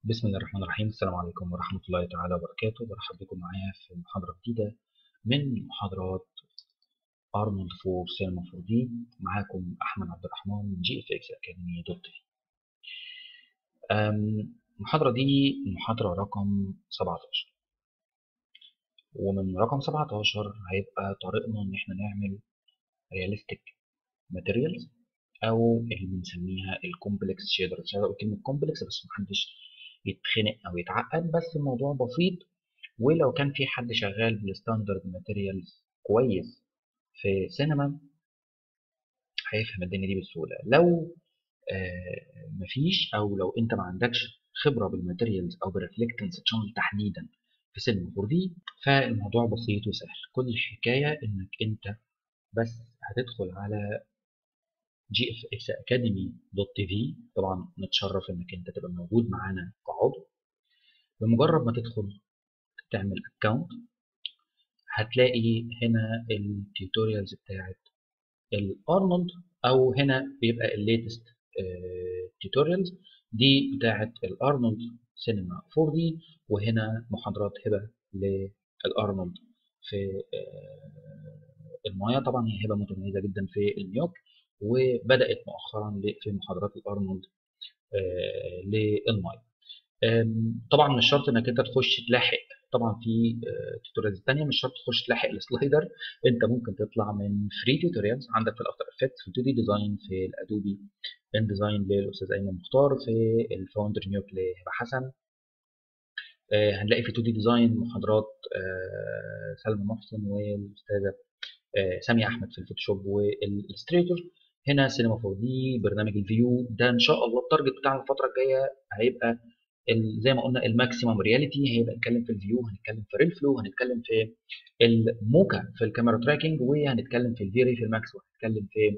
بسم الله الرحمن الرحيم السلام عليكم ورحمة الله تعالى وبركاته برحب بكم معايا في محاضرة جديدة من محاضرات أرنولد فور سينما فور دي معاكم أحمد عبد الرحمن من جي اف اكس أكاديمي دوت في المحاضرة دي محاضرة رقم 17 ومن رقم 17 هيبقى طريقنا إن احنا نعمل رياليستيك ماتيريالز أو اللي بنسميها الكومبلكس شيدر مش عايز أقول كلمة كومبلكس بس محدش يتخنق او يتعقد بس الموضوع بسيط ولو كان في حد شغال بالستاندرد ماتيريالز كويس في سينما هيفهم الدنيا دي بسهوله لو آه مفيش او لو انت ما عندكش خبره بالماتيريالز او بالريفلكتنس تشانل تحديدا في سينما 4 دي فالموضوع بسيط وسهل كل الحكايه انك انت بس هتدخل على جي اف اكس اكاديمي دوت تي في طبعا نتشرف انك انت تبقى موجود معانا كعضو بمجرد ما تدخل تعمل اكونت هتلاقي هنا التيوتوريالز بتاعت الارنولد او هنا بيبقى الليتست تيوتوريالز دي بتاعت الارنولد سينما 4 دي وهنا محاضرات هبه للارنولد في المايه طبعا هي هبه متميزه جدا في الميوك وبدات مؤخرا في محاضرات الارنولد آه للماي طبعا مش شرط انك انت تخش تلاحق طبعا في توتوريالز ثانيه مش شرط تخش تلاحق السلايدر انت ممكن تطلع من فري توتوريالز عندك في الافتر افكتس في 2 دي ديزاين في الادوبي ان ديزاين للاستاذ ايمن مختار في الفاوندر نيوك لهبه حسن آه هنلاقي في 2 دي ديزاين محاضرات آه سلمى محسن والاستاذه سامية احمد في الفوتوشوب والستريتور هنا سينما 4 دي برنامج الفيو ده ان شاء الله التارجت بتاعنا الفتره الجايه هيبقى زي ما قلنا الماكسيمم رياليتي هيبقى نتكلم في الفيو هنتكلم في ريل فلو هنتكلم في الموكا في الكاميرا تراكنج وهنتكلم في الفيري في الماكس وهنتكلم في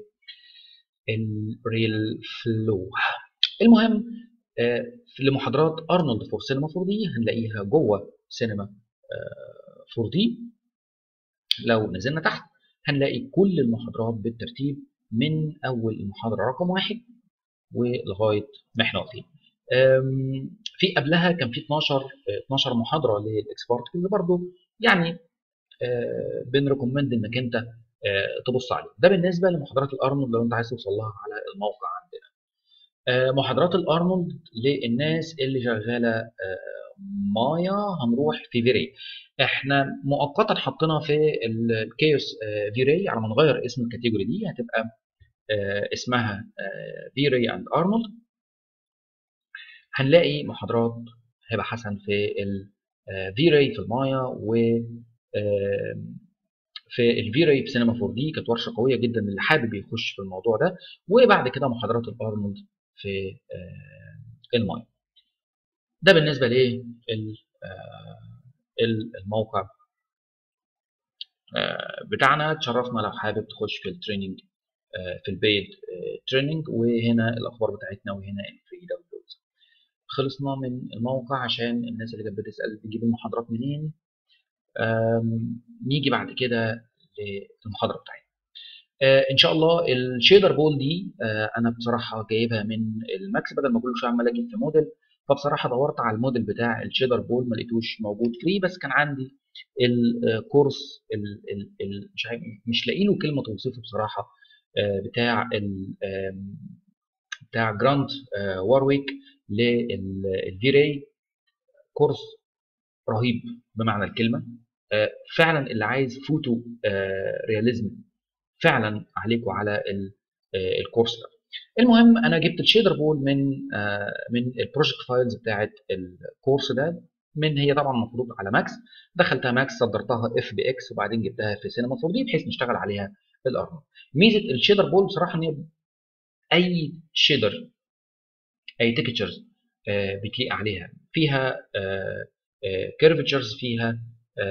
الريل فلو المهم لمحاضرات ارنولد فور سينما 4 دي هنلاقيها جوه سينما 4 دي لو نزلنا تحت هنلاقي كل المحاضرات بالترتيب من اول المحاضره رقم واحد ولغايه ما احنا واقفين. في قبلها كان في 12 12 محاضره للاكسبورت كده برضو يعني بنريكومند انك انت تبص عليه. ده بالنسبه لمحاضرات الارنولد لو انت عايز توصل لها على الموقع عندنا. محاضرات الارنولد للناس اللي شغاله مايا هنروح في فيري احنا مؤقتا حطينا في الكيوس فيري على ما نغير اسم الكاتيجوري دي هتبقى اسمها فيري اند ارنولد هنلاقي محاضرات هبه حسن في الفيري في المايا و في الفيري في سينما 4 دي كانت ورشه قويه جدا اللي حابب يخش في الموضوع ده وبعد كده محاضرات الارنولد في المايا ده بالنسبه للموقع بتاعنا تشرفنا لو حابب تخش في التريننج في البيد تريننج وهنا الاخبار بتاعتنا وهنا الفري داونلودز خلصنا من الموقع عشان الناس اللي كانت بتسال تجيب المحاضرات منين نيجي بعد كده للمحاضره بتاعتنا ان شاء الله الشيدر بول دي انا بصراحه جايبها من الماكس بدل ما كل شويه عمال اجيب في موديل فبصراحه دورت على الموديل بتاع الشيدر بول ما لقيتوش موجود فري بس كان عندي الكورس ال ال ال مش مش لاقي له كلمه توصفه بصراحه بتاع ال بتاع جراند وارويك للفيري كورس رهيب بمعنى الكلمه فعلا اللي عايز فوتو رياليزم فعلا عليكم على الكورس ده المهم انا جبت الشيدر بول من آه من البروجكت فايلز بتاعت الكورس ده من هي طبعا مفروض على ماكس دخلتها ماكس صدرتها اف بي اكس وبعدين جبتها في سينما 4 دي بحيث نشتغل عليها الارنولد ميزه الشيدر بول بصراحه ان هي اي شيدر اي تكتشرز آه بتليق عليها فيها كيرفتشرز آه فيها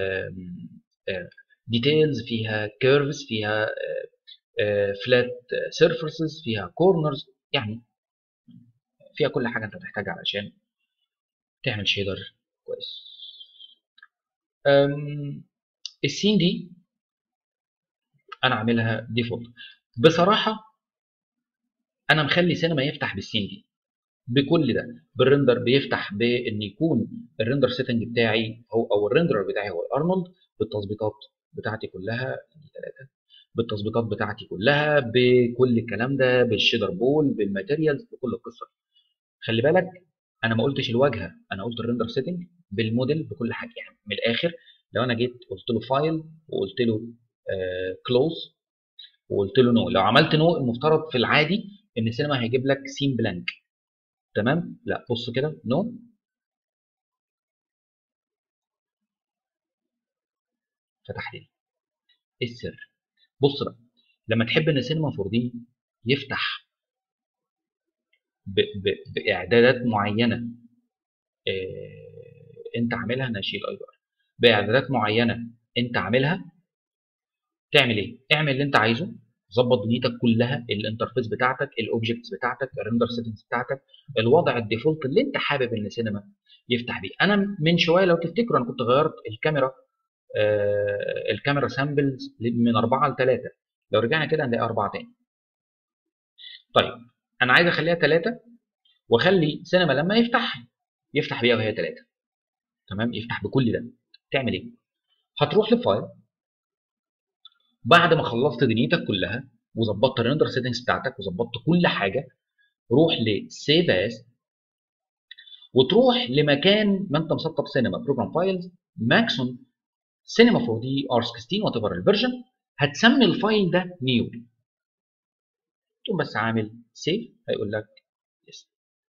ديتيلز فيها كيرفز فيها فلات سيرفيسز فيها كورنرز يعني فيها كل حاجه انت محتاجها علشان تعمل شيدر كويس السين دي انا عاملها ديفولت بصراحه انا مخلي سينما يفتح بالسين دي بكل ده بالرندر بيفتح بان يكون الرندر سيتنج بتاعي هو او الرندر بتاعي هو الارنولد بالتظبيطات بتاعتي كلها دي ثلاثه بالتظبيطات بتاعتي كلها بكل الكلام ده بالشيدر بول بالماتيريالز بكل القصه خلي بالك انا ما قلتش الواجهه انا قلت الرندر سيتنج بالموديل بكل حاجه يعني من الاخر لو انا جيت قلت له فايل وقلت له كلوز وقلت له نو لو عملت نو المفترض في العادي ان السينما هيجيب لك سين بلانك تمام لا بص كده نو فتح لي ايه السر بص بقى لما تحب ان سينما 4 دي يفتح ب ب باعدادات معينه آه انت عاملها انا هشيل اي ار باعدادات معينه انت عاملها تعمل ايه؟ اعمل اللي انت عايزه ظبط دنيتك كلها الانترفيس بتاعتك الاوبجكتس بتاعتك الريندر سيتنجز بتاعتك الوضع الديفولت اللي انت حابب ان سينما يفتح بيه انا من شويه لو تفتكروا انا كنت غيرت الكاميرا آه الكاميرا سامبلز من 4 ل 3 لو رجعنا كده هنلاقي 4 تاني طيب انا عايز اخليها 3 واخلي سينما لما يفتح يفتح بيها وهي 3 تمام يفتح بكل ده تعمل ايه هتروح لفايل بعد ما خلصت دنيتك كلها وظبطت الريندر سيتنجز بتاعتك وظبطت كل حاجه روح لسيف اس وتروح لمكان ما انت مسطب سينما بروجرام فايلز ماكسون سينما 4 دي ار 16 وات ايفر الفيرجن هتسمي الفايل ده نيو تقوم بس عامل سيف هيقول لك يس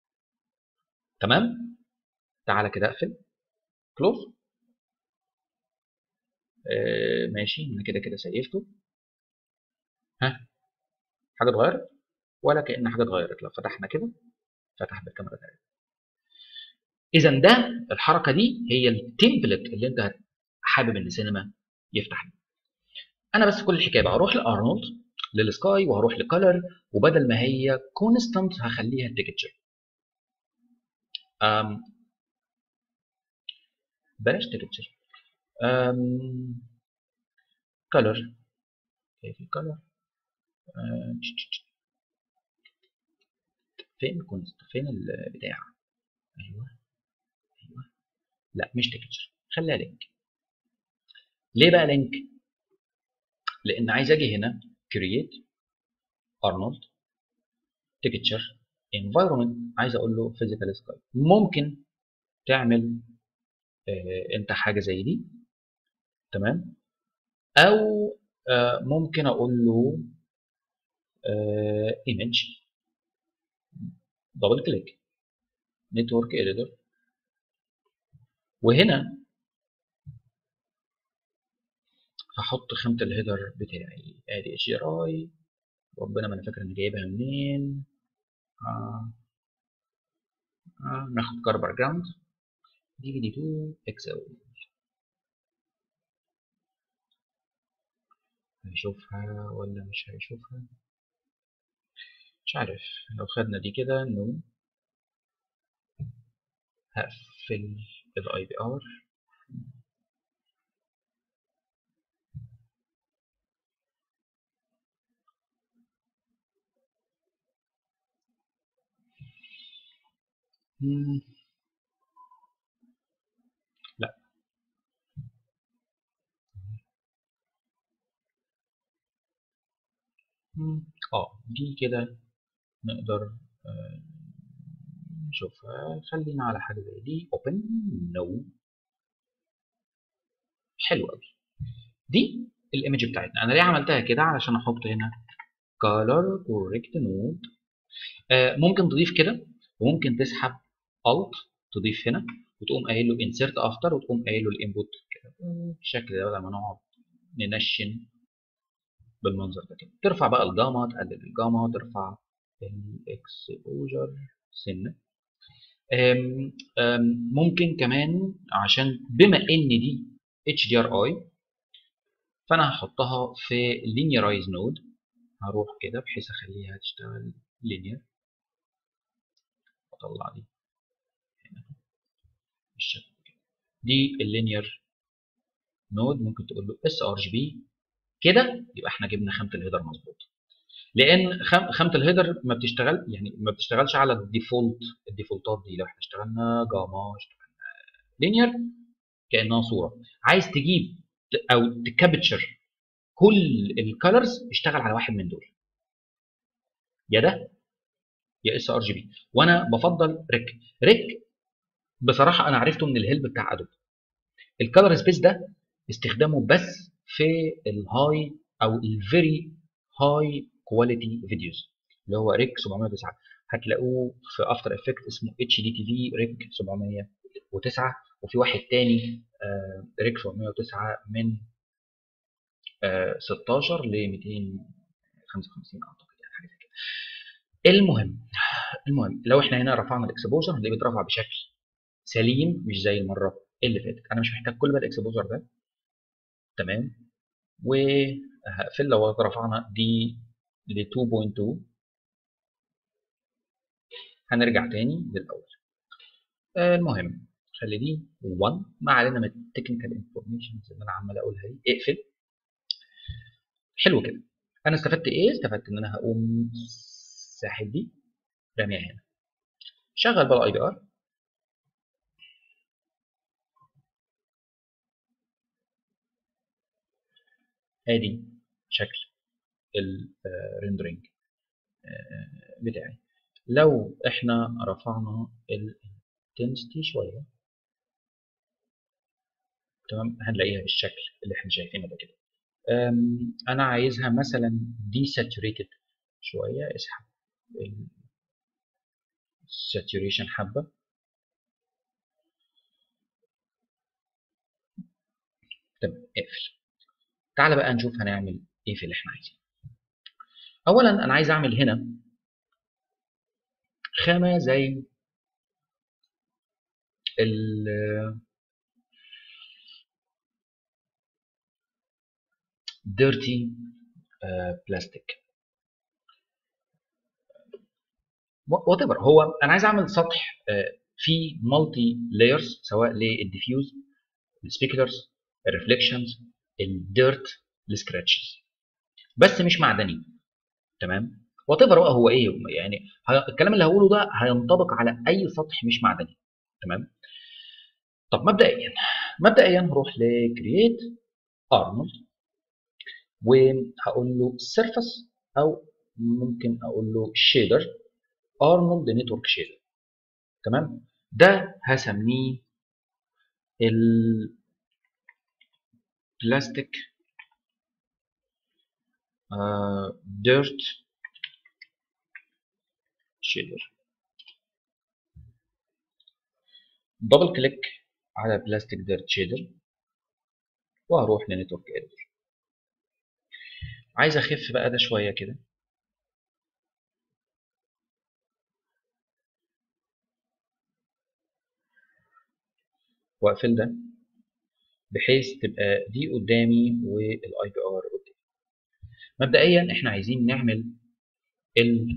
تمام تعالى كده اقفل كلوز آه ماشي انا كده كده سيفته ها حاجه اتغيرت ولا كان حاجه اتغيرت لو فتحنا كده فتح بالكاميرا تاني اذا ده الحركه دي هي التمبلت اللي انت حابب ان السينما يفتح بيه انا بس كل الحكايه بقى اروح لارنولد للسكاي وهروح لكلر وبدل ما هي كونستانت هخليها تكتشر بلاش تكتشر كلر كيف الكلر فين كنت فين البتاع ايوه ايوه لا مش تكتشر خليها لينك ليه بقى لينك لان عايز اجي هنا create ارنولد تكتشر environment عايز اقول له physical sky ممكن تعمل آه انت حاجه زي دي تمام او آه ممكن اقول له آه image دبل كليك نتورك اديتور وهنا هحط خامة الهيدر بتاعي ادي اتش ار اي ربنا ما انا فاكر اني جايبها منين آه. آه. ناخد كاربر جراوند دي في دي 2 اكس او هيشوفها ولا مش هيشوفها مش عارف لو خدنا دي كده نو هقفل الاي بي ار لا اه دي كده نقدر آه نشوفها خلينا على حاجة زي دي open no حلو قوي دي الايمج بتاعتنا انا ليه عملتها كده علشان احط هنا color correct node آه ممكن تضيف كده وممكن تسحب alt تضيف هنا وتقوم قايل له insert after وتقوم قايل له الانبوت كده بالشكل ده بدل ما نقعد ننشن بالمنظر ده كده ترفع بقى الجاما تقلل الجاما ترفع الاكسبوجر سنه أم أم ممكن كمان عشان بما ان دي HDRI فانا هحطها في linearize node هروح كده بحيث اخليها تشتغل linear واطلع دي هنا بالشكل كده دي اللينير نود ممكن تقول له اس ار جي بي كده يبقى احنا جبنا خامه الهيدر مظبوط لان خم- خامه الهيدر ما بتشتغل يعني ما بتشتغلش على الديفولت الديفولتات دي لو احنا اشتغلنا جاما اشتغلنا لينير كانها صوره عايز تجيب ت- او تكابتشر كل الكالرز اشتغل على واحد من دول يا ده يا اس ار جي بي وانا بفضل ريك ريك بصراحه انا عرفته من الهيلب بتاع ادوب الكالر سبيس ده استخدامه بس في الهاي او الفيري هاي كواليتي فيديوز اللي هو ريك 709 هتلاقوه في افتر افكت اسمه اتش دي تي في ريك 709 وفي واحد تاني آه، ريك 709 من آه، 16 ل 255 اعتقد يعني حاجه زي كده المهم المهم لو احنا هنا رفعنا الاكسبوجر اللي بيترفع بشكل سليم مش زي المره اللي فاتت انا مش محتاج كل بقى الاكسبوجر ده تمام وهقفل لو رفعنا دي ل 2.2 هنرجع تاني للاول آه، المهم خلي دي 1 ما علينا من التكنيكال انفورميشنز اللي انا عمال اقولها دي اقفل حلو كده انا استفدت ايه استفدت ان انا هقوم ساحب دي راميها هنا شغل بقى الاي بي ار ادي شكل الريندرنج بتاعي لو احنا رفعنا الانتنسيتي شويه تمام هنلاقيها بالشكل اللي احنا شايفينه ده كده أم، انا عايزها مثلا دي ساتوريتد شويه اسحب الساتوريشن حبه تمام اقفل تعالى بقى نشوف هنعمل ايه في اللي احنا عايزينه اولا انا عايز اعمل هنا خامه زي ال ديرتي بلاستيك وات ايفر هو انا عايز اعمل سطح آه، فيه مالتي لايرز سواء للديفيوز السبيكلرز الريفليكشنز الديرت السكراتشز بس مش معدني تمام وات ايفر بقى هو ايه يعني ه- الكلام اللي هقوله ده هينطبق على اي سطح مش معدني تمام طب مبدئيا مبدئيا هروح لكرييت ارنولد وهقول له سيرفس او ممكن اقول له شيدر ارنولد نتورك شيدر تمام ده هسميه البلاستيك ديرت شيدر دبل كليك على بلاستيك ديرت شيدر وهروح لنتورك اديتور عايز اخف بقى ده شويه كده واقفل ده بحيث تبقى دي قدامي والاي بي ار قدامي مبدئيا احنا عايزين نعمل ال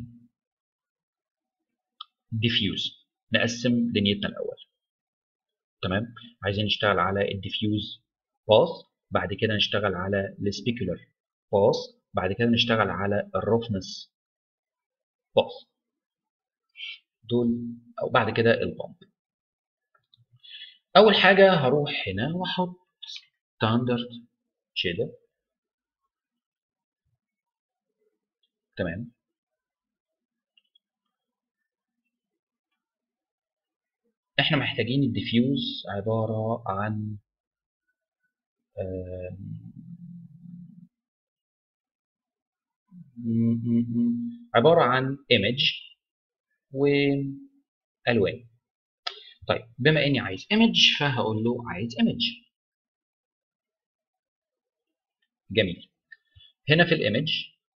diffuse نقسم دنيتنا الاول تمام عايزين نشتغل على الديفيوز باس بعد كده نشتغل على السبيكولر باس بعد كده نشتغل على الروفنس باس دول او بعد كده البامب اول حاجه هروح هنا واحط ستاندرد شيدر تمام احنا محتاجين الديفيوز عباره عن آم، م- م- م- عباره عن ايمج والوان طيب بما اني عايز ايمج فهقول له عايز ايمج جميل هنا في الايمج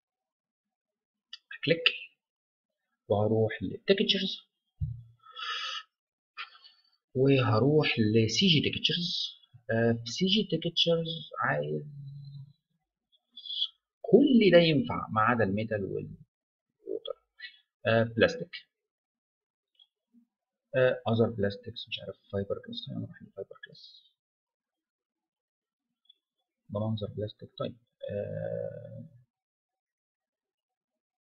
كليك وهروح للتكتشرز وهروح لسي جي تكتشرز في سي جي تكتشرز عايز كل ده ينفع ما عدا الميتال والووتر بلاستيك اذر بلاستكس مش عارف فايبر كلاس خلينا نروح للفايبر كلاس ده منظر بلاستيك طيب آه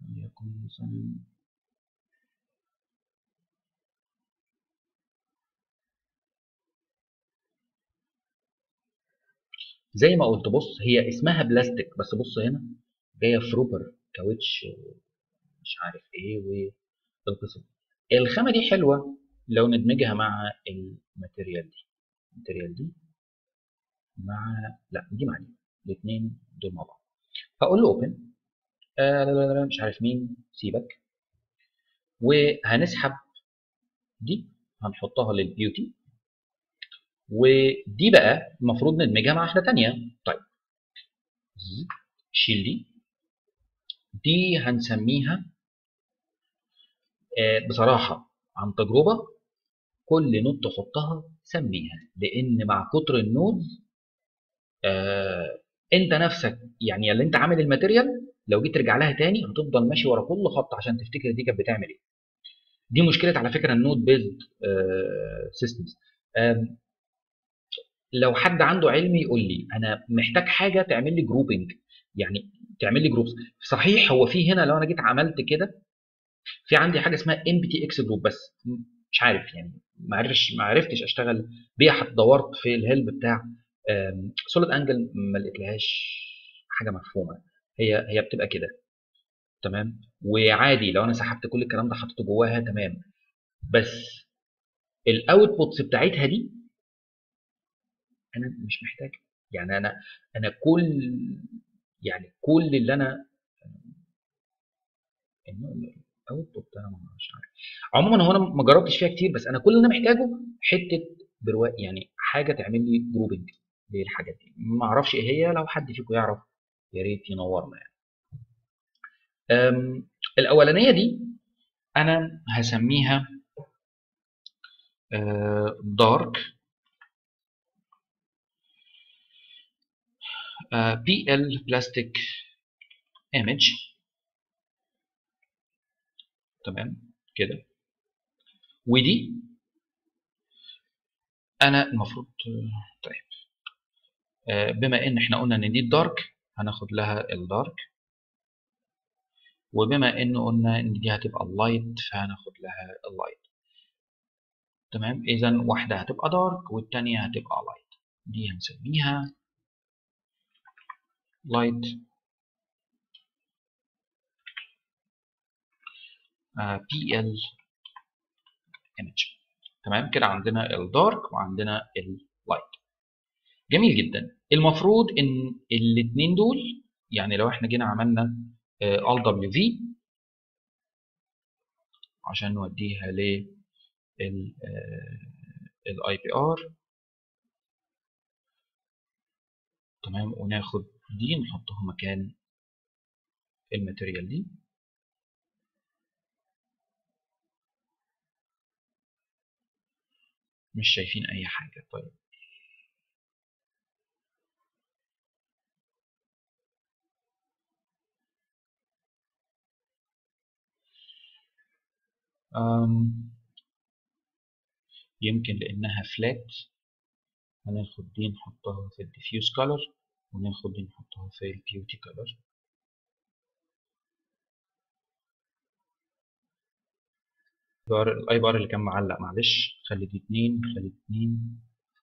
يكون مثلا زي ما قلت بص هي اسمها بلاستيك بس بص هنا جايه في روبر كاوتش مش عارف ايه والقصه الخامه دي حلوه لو ندمجها مع الماتيريال دي الماتيريال دي مع لا دي مع دي الاثنين دول مع بعض هقول له اوبن آه لا لا لا مش عارف مين سيبك وهنسحب دي هنحطها للبيوتي ودي بقى المفروض ندمجها مع واحده ثانيه طيب شيل دي دي هنسميها آه بصراحه عن تجربه كل نود تحطها سميها لان مع كتر النودز آه انت نفسك يعني اللي انت عامل الماتيريال لو جيت ترجع لها تاني هتفضل ماشي ورا كل خط عشان تفتكر دي كانت بتعمل ايه دي مشكله على فكره النود بيزد سيستمز لو حد عنده علم يقول لي انا محتاج حاجه تعمل لي جروبنج يعني تعمل لي جروبس صحيح هو في هنا لو انا جيت عملت كده في عندي حاجه اسمها ام بي تي اكس جروب بس مش عارف يعني ما عرفتش ما عرفتش اشتغل بيها حتى دورت في الهيلب بتاع سوليد انجل ما لقيتلهاش حاجه مفهومه هي هي بتبقى كده تمام وعادي لو انا سحبت كل الكلام ده حطيته جواها تمام بس الاوتبوتس بتاعتها دي انا مش محتاج يعني انا انا كل يعني كل اللي انا الاوتبوت انا مش عارف عموما هو انا ما جربتش فيها كتير بس انا كل اللي انا محتاجه حته برواق يعني حاجه تعمل لي جروبنج للحاجات دي ما اعرفش ايه هي لو حد فيكم يعرف يا ريت ينورنا يعني الاولانيه دي انا هسميها دارك بي ال بلاستيك ايمج تمام كده ودي انا المفروض طيب بما ان احنا قلنا ان دي الدارك هناخد لها الدارك وبما ان قلنا ان دي هتبقى اللايت فهناخد لها اللايت تمام اذا واحده هتبقى دارك والثانيه هتبقى لايت دي هنسميها لايت بي ال ايمج تمام كده عندنا الدارك وعندنا اللايت جميل جدا المفروض ان الاثنين دول يعني لو احنا جينا عملنا ال دبليو في عشان نوديها ل الاي بي ار تمام وناخد دي نحطها مكان الماتيريال دي مش شايفين اي حاجه طيب أم يمكن لانها فلات هناخد دي نحطها في الديفيوز كولر وناخد دي نحطها في البيوتي كولر بار الاي بار اللي كان معلق معلش خلي دي اتنين خلي دي اتنين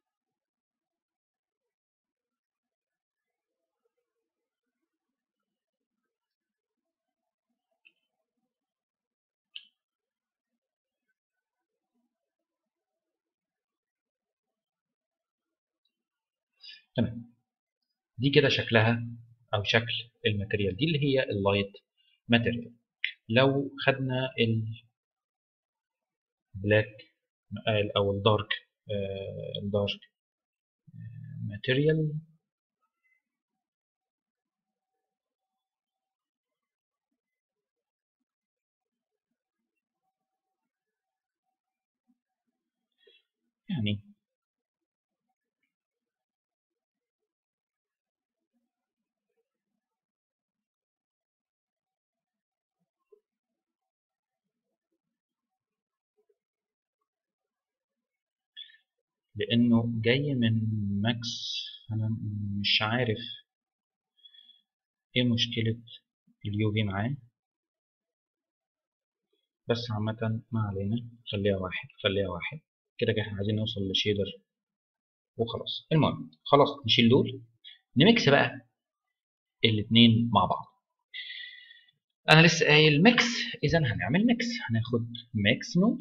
تمام دي كده شكلها او شكل الماتيريال دي اللي هي اللايت ماتيريال لو خدنا البلاك او الدارك الدارك ماتيريال يعني لانه جاي من ماكس انا مش عارف ايه مشكلة اليو في معاه بس عامة ما علينا خليها واحد خليها واحد كده كده احنا عايزين نوصل لشيدر وخلاص المهم خلاص نشيل دول نميكس بقى الاتنين مع بعض انا لسه قايل ميكس اذا هنعمل ميكس هناخد ميكس نود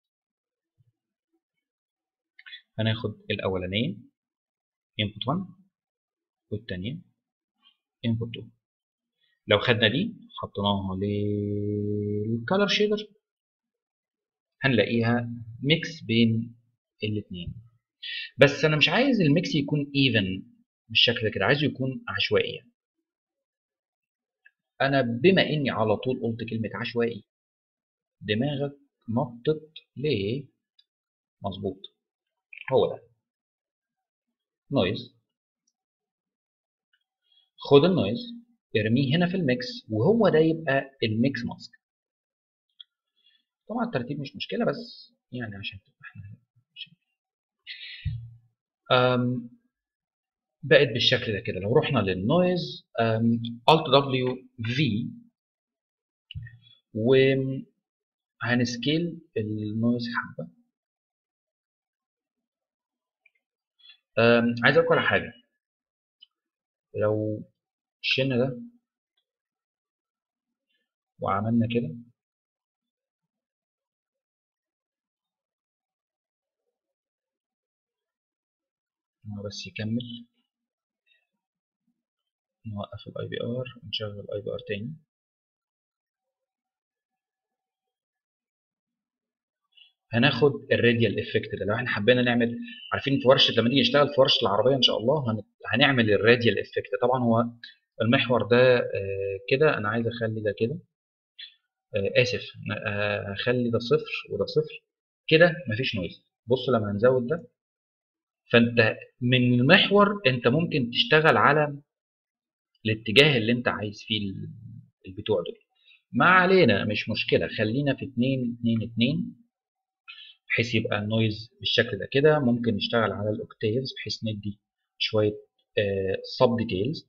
هناخد الاولانيه input 1 والثانيه input 2 لو خدنا دي حطيناها للكالر شيدر هنلاقيها ميكس بين الاثنين بس انا مش عايز الميكس يكون ايفن بالشكل ده كده عايزه يكون عشوائي انا بما اني على طول قلت كلمه عشوائي دماغك نطت ليه مظبوط هو ده نويز خد النويز ارميه هنا في الميكس وهو ده يبقى الميكس ماسك طبعا الترتيب مش مشكله بس يعني عشان تبقى احنا أم بقت بالشكل ده كده لو رحنا للنويز الت دبليو في وهنسكيل النويز حبه عايز اقول على حاجه لو شلنا ده وعملنا كده هو بس يكمل نوقف الاي بي ار ونشغل الاي بي ار تاني هناخد الراديال افكت ده لو احنا حبينا نعمل عارفين في ورشه لما نيجي نشتغل في ورشه العربيه ان شاء الله هنعمل الراديال افكت طبعا هو المحور ده كده انا عايز اخلي ده كده اسف هخلي ده صفر وده صفر كده مفيش نويز بص لما هنزود ده فانت من المحور انت ممكن تشتغل على الاتجاه اللي انت عايز فيه البتوع دول ما علينا مش مشكله خلينا في 2 2 2 بحيث يبقى النويز بالشكل ده كده ممكن نشتغل على الاوكتيفز بحيث ندي شويه سب ديتيلز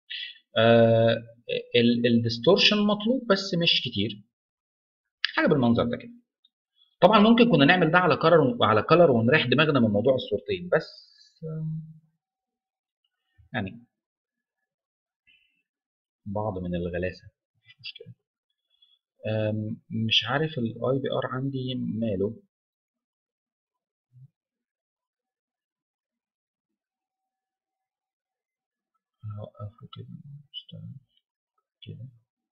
الديستورشن مطلوب بس مش كتير حاجه بالمنظر ده كده طبعا ممكن كنا نعمل ده على كلر على كلر ونريح دماغنا من موضوع الصورتين بس يعني بعض من الغلاسه مفيش مشكله مش عارف الاي بي ار عندي ماله هوقفه كده اشتغل كده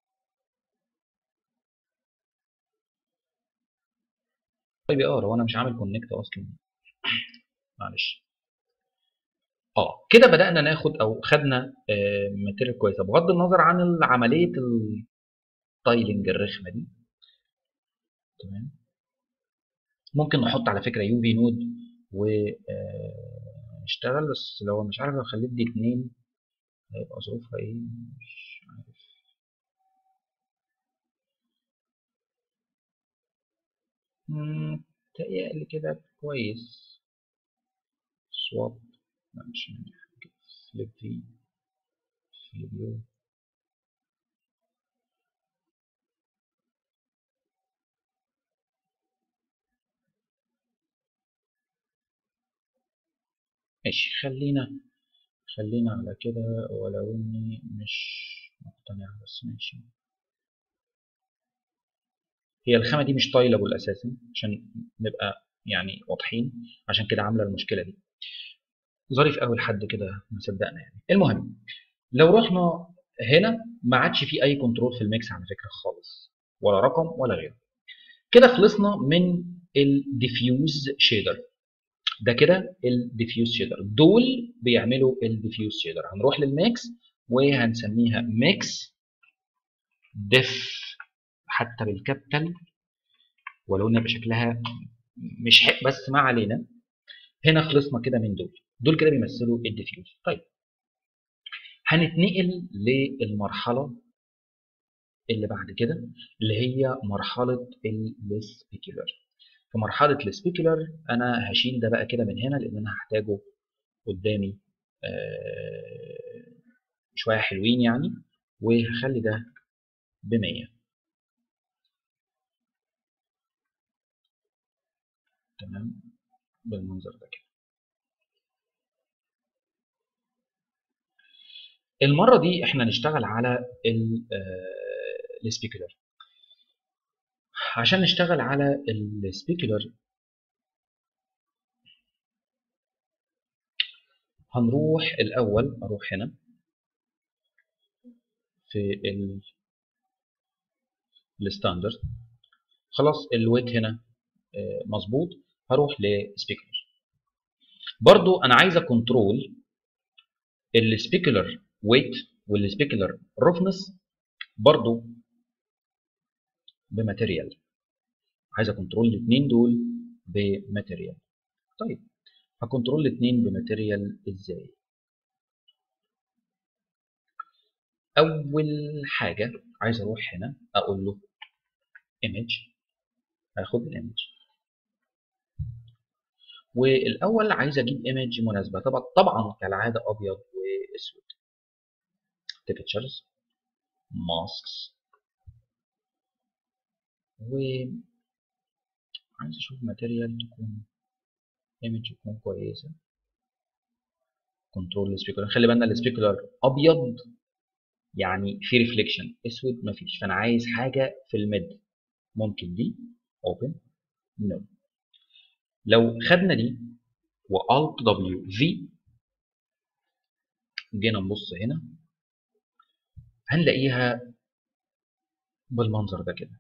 اي بي ار هو انا مش عامل كونكت اصلا معلش اه كده بدانا ناخد او خدنا آه ماتيريال كويسه بغض النظر عن عمليه التايلنج الرخمه دي تمام ممكن نحط على فكره يو في نود ونشتغل بس لو مش عارف لو خليت دي اتنين هيبقى ظروفها ايه مش عارف متهيألي كده كويس سواب لا مش فليب في فليب يو ماشي خلينا خلينا على كده ولو اني مش مقتنع بس ماشي هي الخامة دي مش طايلبل اساسا عشان نبقى يعني واضحين عشان كده عاملة المشكلة دي ظريف قوي لحد كده ما صدقنا يعني المهم لو رحنا هنا ما عادش في اي كنترول في الميكس على فكرة خالص ولا رقم ولا غيره كده خلصنا من الديفيوز شيدر ده كده الديفيوز شيدر دول بيعملوا الديفيوز شيدر هنروح للميكس وهنسميها ميكس ديف حتى بالكابيتال ولو ان بشكلها مش حق بس ما علينا هنا خلصنا كده من دول دول كده بيمثلوا الديفيوز طيب هنتنقل للمرحله اللي بعد كده اللي هي مرحله السبيكيولر في مرحلة السبيكولر أنا هشيل ده بقى كده من هنا لأن أنا هحتاجه قدامي آه شوية حلوين يعني وهخلي ده بمية تمام بالمنظر ده كده المره دي احنا نشتغل على السبيكولر عشان نشتغل على السبيكولر هنروح الاول اروح هنا في الستاندرد خلاص الويت هنا مظبوط هروح لسبيكولر برضو انا عايز كنترول السبيكولر ويت والسبيكولر روفنس برضو بماتيريال عايز كنترول الاثنين دول بماتيريال طيب هكنترول الاثنين بماتيريال ازاي اول حاجه عايز اروح هنا اقول له image هاخد الايمج والاول عايز اجيب ايمج مناسبه طبعا طبعا كالعاده ابيض واسود temperatures masks و عايز اشوف ماتيريال تكون ايمج تكون كويسه كنترول السبيكولر خلي بالنا السبيكولر ابيض يعني في ريفليكشن اسود مفيش فانا عايز حاجه في الميد ممكن دي open no لو خدنا دي و alt w v جينا نبص هنا هنلاقيها بالمنظر ده كده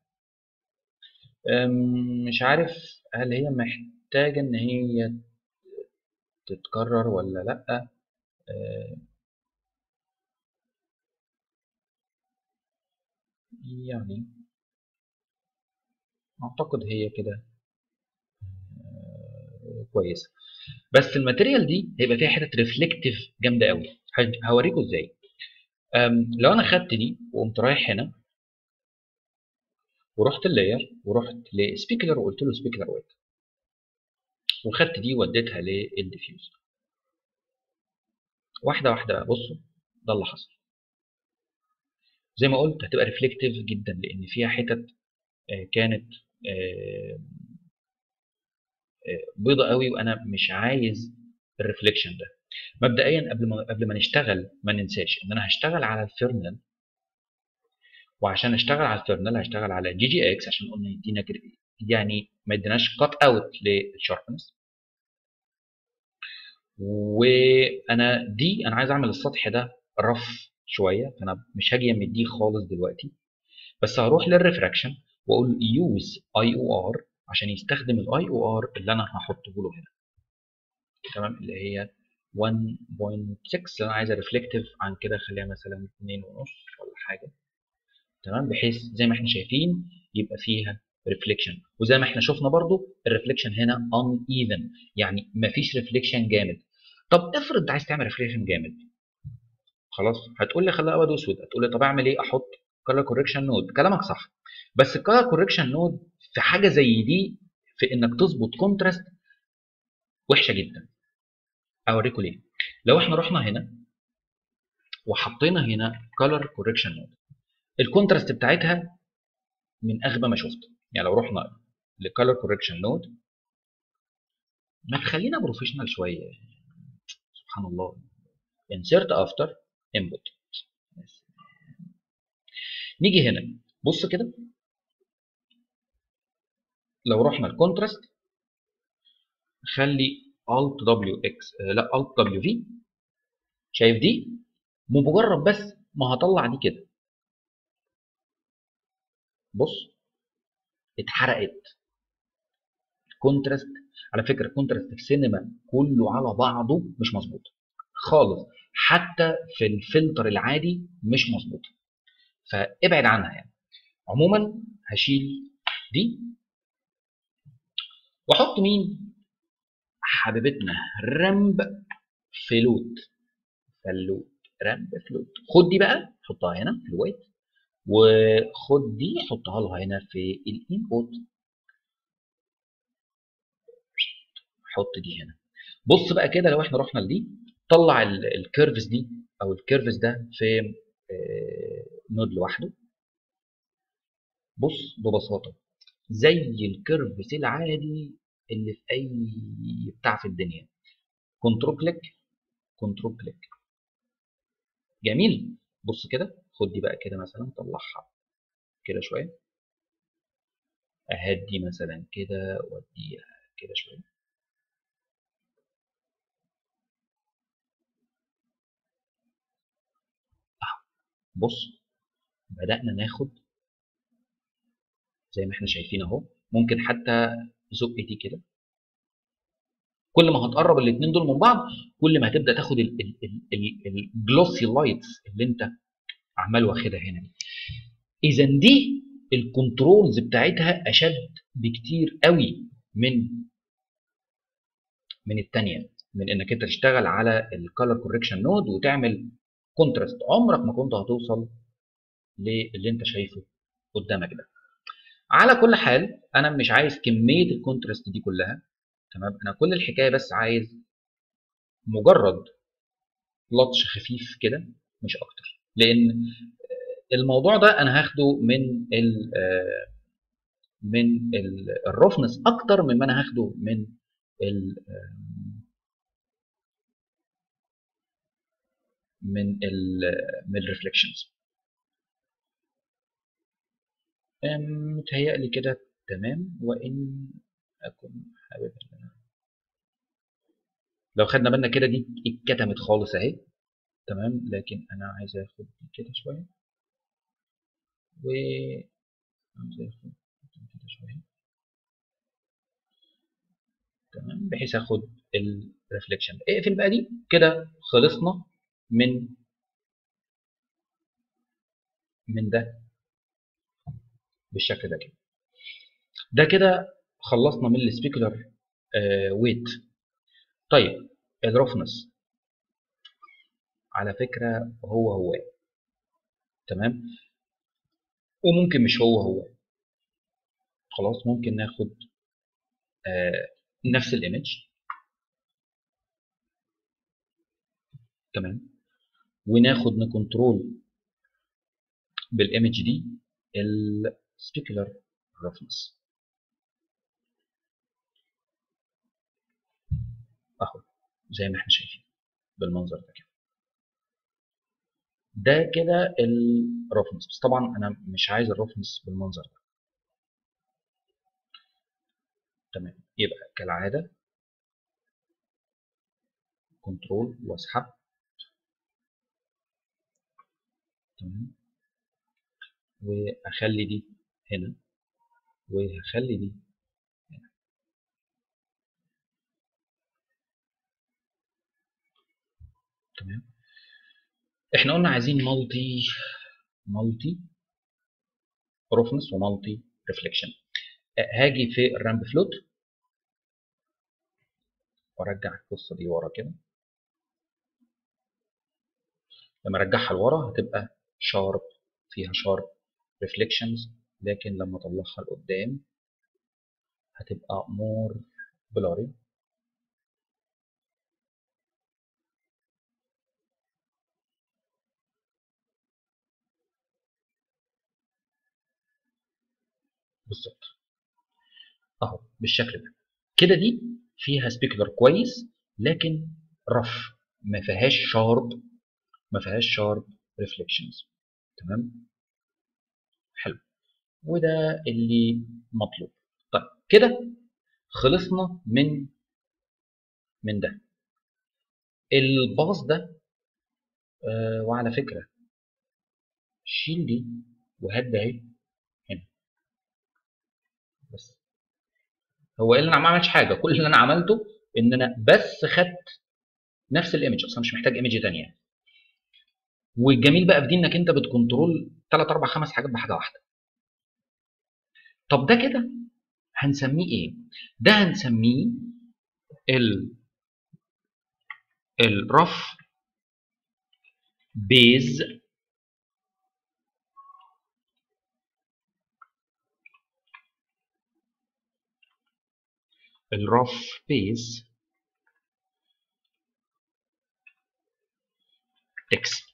مش عارف هل هي محتاجة ان هي تتكرر ولا لأ يعني اعتقد هي كده كويسه بس الماتيريال دي هيبقى فيها حتت ريفلكتيف جامده قوي هوريكم ازاي لو انا خدت دي وقمت رايح هنا ورحت اللاير ورحت لسبيكلر وقلت له سبيكلر ويت وخدت دي وديتها للديفيوز واحده واحده بصوا ده اللي حصل زي ما قلت هتبقى ريفلكتيف جدا لان فيها حتت كانت بيضة قوي وانا مش عايز الريفليكشن ده مبدئيا قبل ما قبل ما نشتغل ما ننساش ان انا هشتغل على الفيرنال وعشان اشتغل على الفيرنال هشتغل على جي جي اكس عشان قلنا يدينا يعني ما يديناش كات اوت للشاربنس وانا دي انا عايز اعمل السطح ده رف شويه فانا مش هاجي من دي خالص دلوقتي بس هروح للريفراكشن واقول يوز اي او ار عشان يستخدم الاي او ار اللي انا هحطه له هنا تمام اللي هي 1.6 اللي انا عايزها ريفلكتيف عن كده خليها مثلا 2.5 ولا حاجه تمام بحيث زي ما احنا شايفين يبقى فيها ريفليكشن وزي ما احنا شفنا برضو الريفليكشن هنا ان ايفن يعني مفيش ريفليكشن جامد طب افرض عايز تعمل ريفليكشن جامد خلاص هتقول لي خليها ابيض واسود هتقول لي طب اعمل ايه احط كلر كوركشن نود كلامك صح بس الكلر كوركشن نود في حاجه زي دي في انك تظبط كونتراست وحشه جدا اوريكم ليه لو احنا رحنا هنا وحطينا هنا كلر كوركشن نود الكونتراست بتاعتها من اغبى ما شفت يعني لو رحنا لكلر كوركشن نود ما تخلينا بروفيشنال شويه سبحان الله insert after input نيجي هنا بص كده لو رحنا الكونتراست خلي alt w x لا alt w v شايف دي بمجرد بس ما هطلع دي كده بص اتحرقت الكونتراست على فكره الكونتراست في السينما كله على بعضه مش مظبوط خالص حتى في الفلتر العادي مش مظبوط فابعد عنها يعني عموما هشيل دي واحط مين حبيبتنا رمب فلوت فلوت رمب فلوت خد دي بقى حطها هنا في الويت وخد دي حطها لها هنا في الانبوت حط دي هنا بص بقى كده لو احنا رحنا لدي طلع الكيرفز دي او الكيرفز ده في نود لوحده بص ببساطه زي الكيرفز العادي اللي في اي بتاع في الدنيا كنترول كليك كنترول كليك جميل بص كده خد دي بقى كده مثلا طلعها كده شويه اهدي مثلا كده واديها كده شويه بص بدأنا ناخد زي ما احنا شايفين اهو ممكن حتى زق دي كده كل ما هتقرب الاثنين دول من بعض كل ما هتبدا تاخد الجلوسي لايتس اللي انت عمال واخدها هنا دي اذا دي الكنترولز بتاعتها اشد بكتير قوي من من الثانيه من انك انت تشتغل على الكالر كوركشن نود وتعمل كونتراست عمرك ما كنت هتوصل للي انت شايفه قدامك ده على كل حال انا مش عايز كميه الكونتراست دي كلها تمام انا كل الحكايه بس عايز مجرد لطش خفيف كده مش اكتر لان الموضوع ده انا هاخده من ال من الرفنس اكتر من ما انا هاخده من ال من ال من الريفليكشنز متهيألي كده تمام وإن أكون حابب إن أنا لو خدنا بالنا كده دي اتكتمت خالص أهي تمام لكن أنا عايز آخد دي كده شوية و عايز آخد كده شوية تمام بحيث آخد الريفليكشن اقفل بقى دي كده خلصنا من من ده بالشكل ده كده ده كده خلصنا من السبيكولار ويت طيب الرفنس على فكرة هو هو تمام وممكن مش هو هو خلاص ممكن ناخد آه نفس الايمج تمام وناخد نكنترول بالايمج دي السبيكولار رفنس اهو زي ما احنا شايفين بالمنظر ده كده ده كده الرفنس بس طبعا انا مش عايز الرفنس بالمنظر ده تمام يبقى كالعاده كنترول واسحب تمام واخلي دي هنا وهخلي دي هنا تمام احنا قلنا عايزين مالتي مالتي رفنس ومالتي ريفليكشن هاجي في الرامب فلوت وارجع القصه دي ورا كده لما ارجعها لورا هتبقى شارب فيها شارب ريفليكشنز لكن لما اطلعها لقدام هتبقى مور بلاري بالظبط اهو بالشكل ده كده دي فيها سبيكولر كويس لكن رف ما فيهاش شارب ما فيهاش شارب ريفليكشنز تمام حلو وده اللي مطلوب طيب كده خلصنا من من ده الباص ده آه وعلى فكره شيل دي وهات ده اهي هنا بس هو اللي انا ما عملتش حاجه كل اللي انا عملته ان انا بس خدت نفس الايمج اصلا مش محتاج ايمج ثانيه والجميل بقى في دي انك انت بتكنترول 3 4 5 حاجات بحاجه واحده طب ده كده هنسميه ايه ده هنسميه ال الرف بيز الرف بيز تكست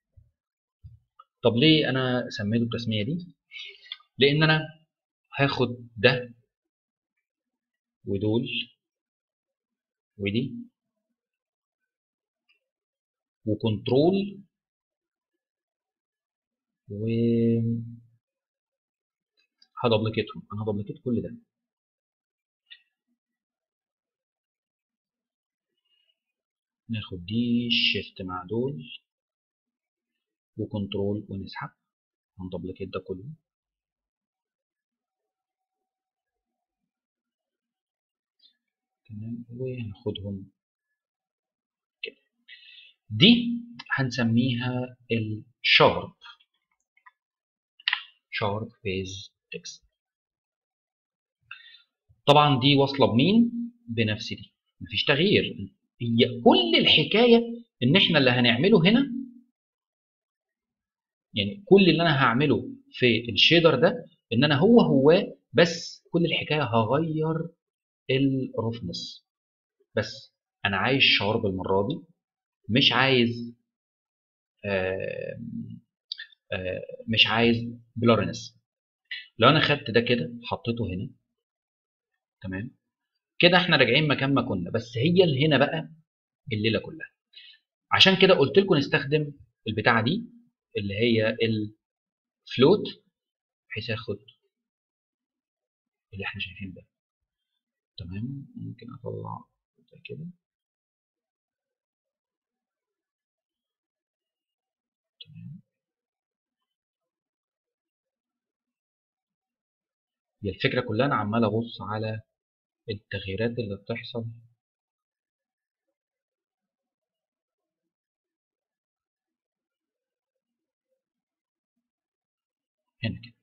طب ليه انا سميته التسميه دي لان انا هاخد ده ودول ودي وكنترول و هدبلكتهم انا هدبلكت كل ده ناخد دي شيفت مع دول وكنترول ونسحب هندبلكت ده كله تمام وهناخدهم كده دي هنسميها الشارب شارب بيز تكست طبعا دي واصله بمين بنفس دي مفيش تغيير هي كل الحكايه ان احنا اللي هنعمله هنا يعني كل اللي انا هعمله في الشيدر ده ان انا هو هو بس كل الحكايه هغير الرفنس بس انا عايز شارب المره دي مش عايز آه آه مش عايز بلارنس لو انا خدت ده كده حطيته هنا تمام كده احنا راجعين مكان ما كنا بس هي اللي هنا بقى الليله كلها عشان كده قلت لكم نستخدم البتاعه دي اللي هي الفلوت بحيث اخد اللي احنا شايفين ده تمام ممكن اطلع ده كده تمام هي الفكره كلها انا عمال ابص على التغييرات اللي بتحصل هنا كده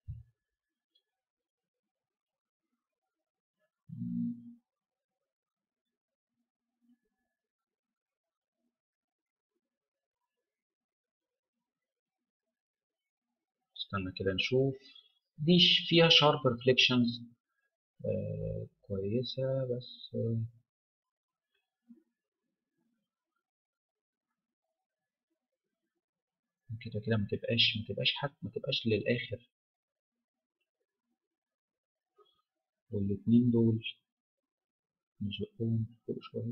استنى كده نشوف دي فيها شارب ريفليكشنز آه كويسة بس آه كده كده ما تبقاش ما تبقاش حتى ما تبقاش للآخر والاتنين دول نزقهم فوق شوية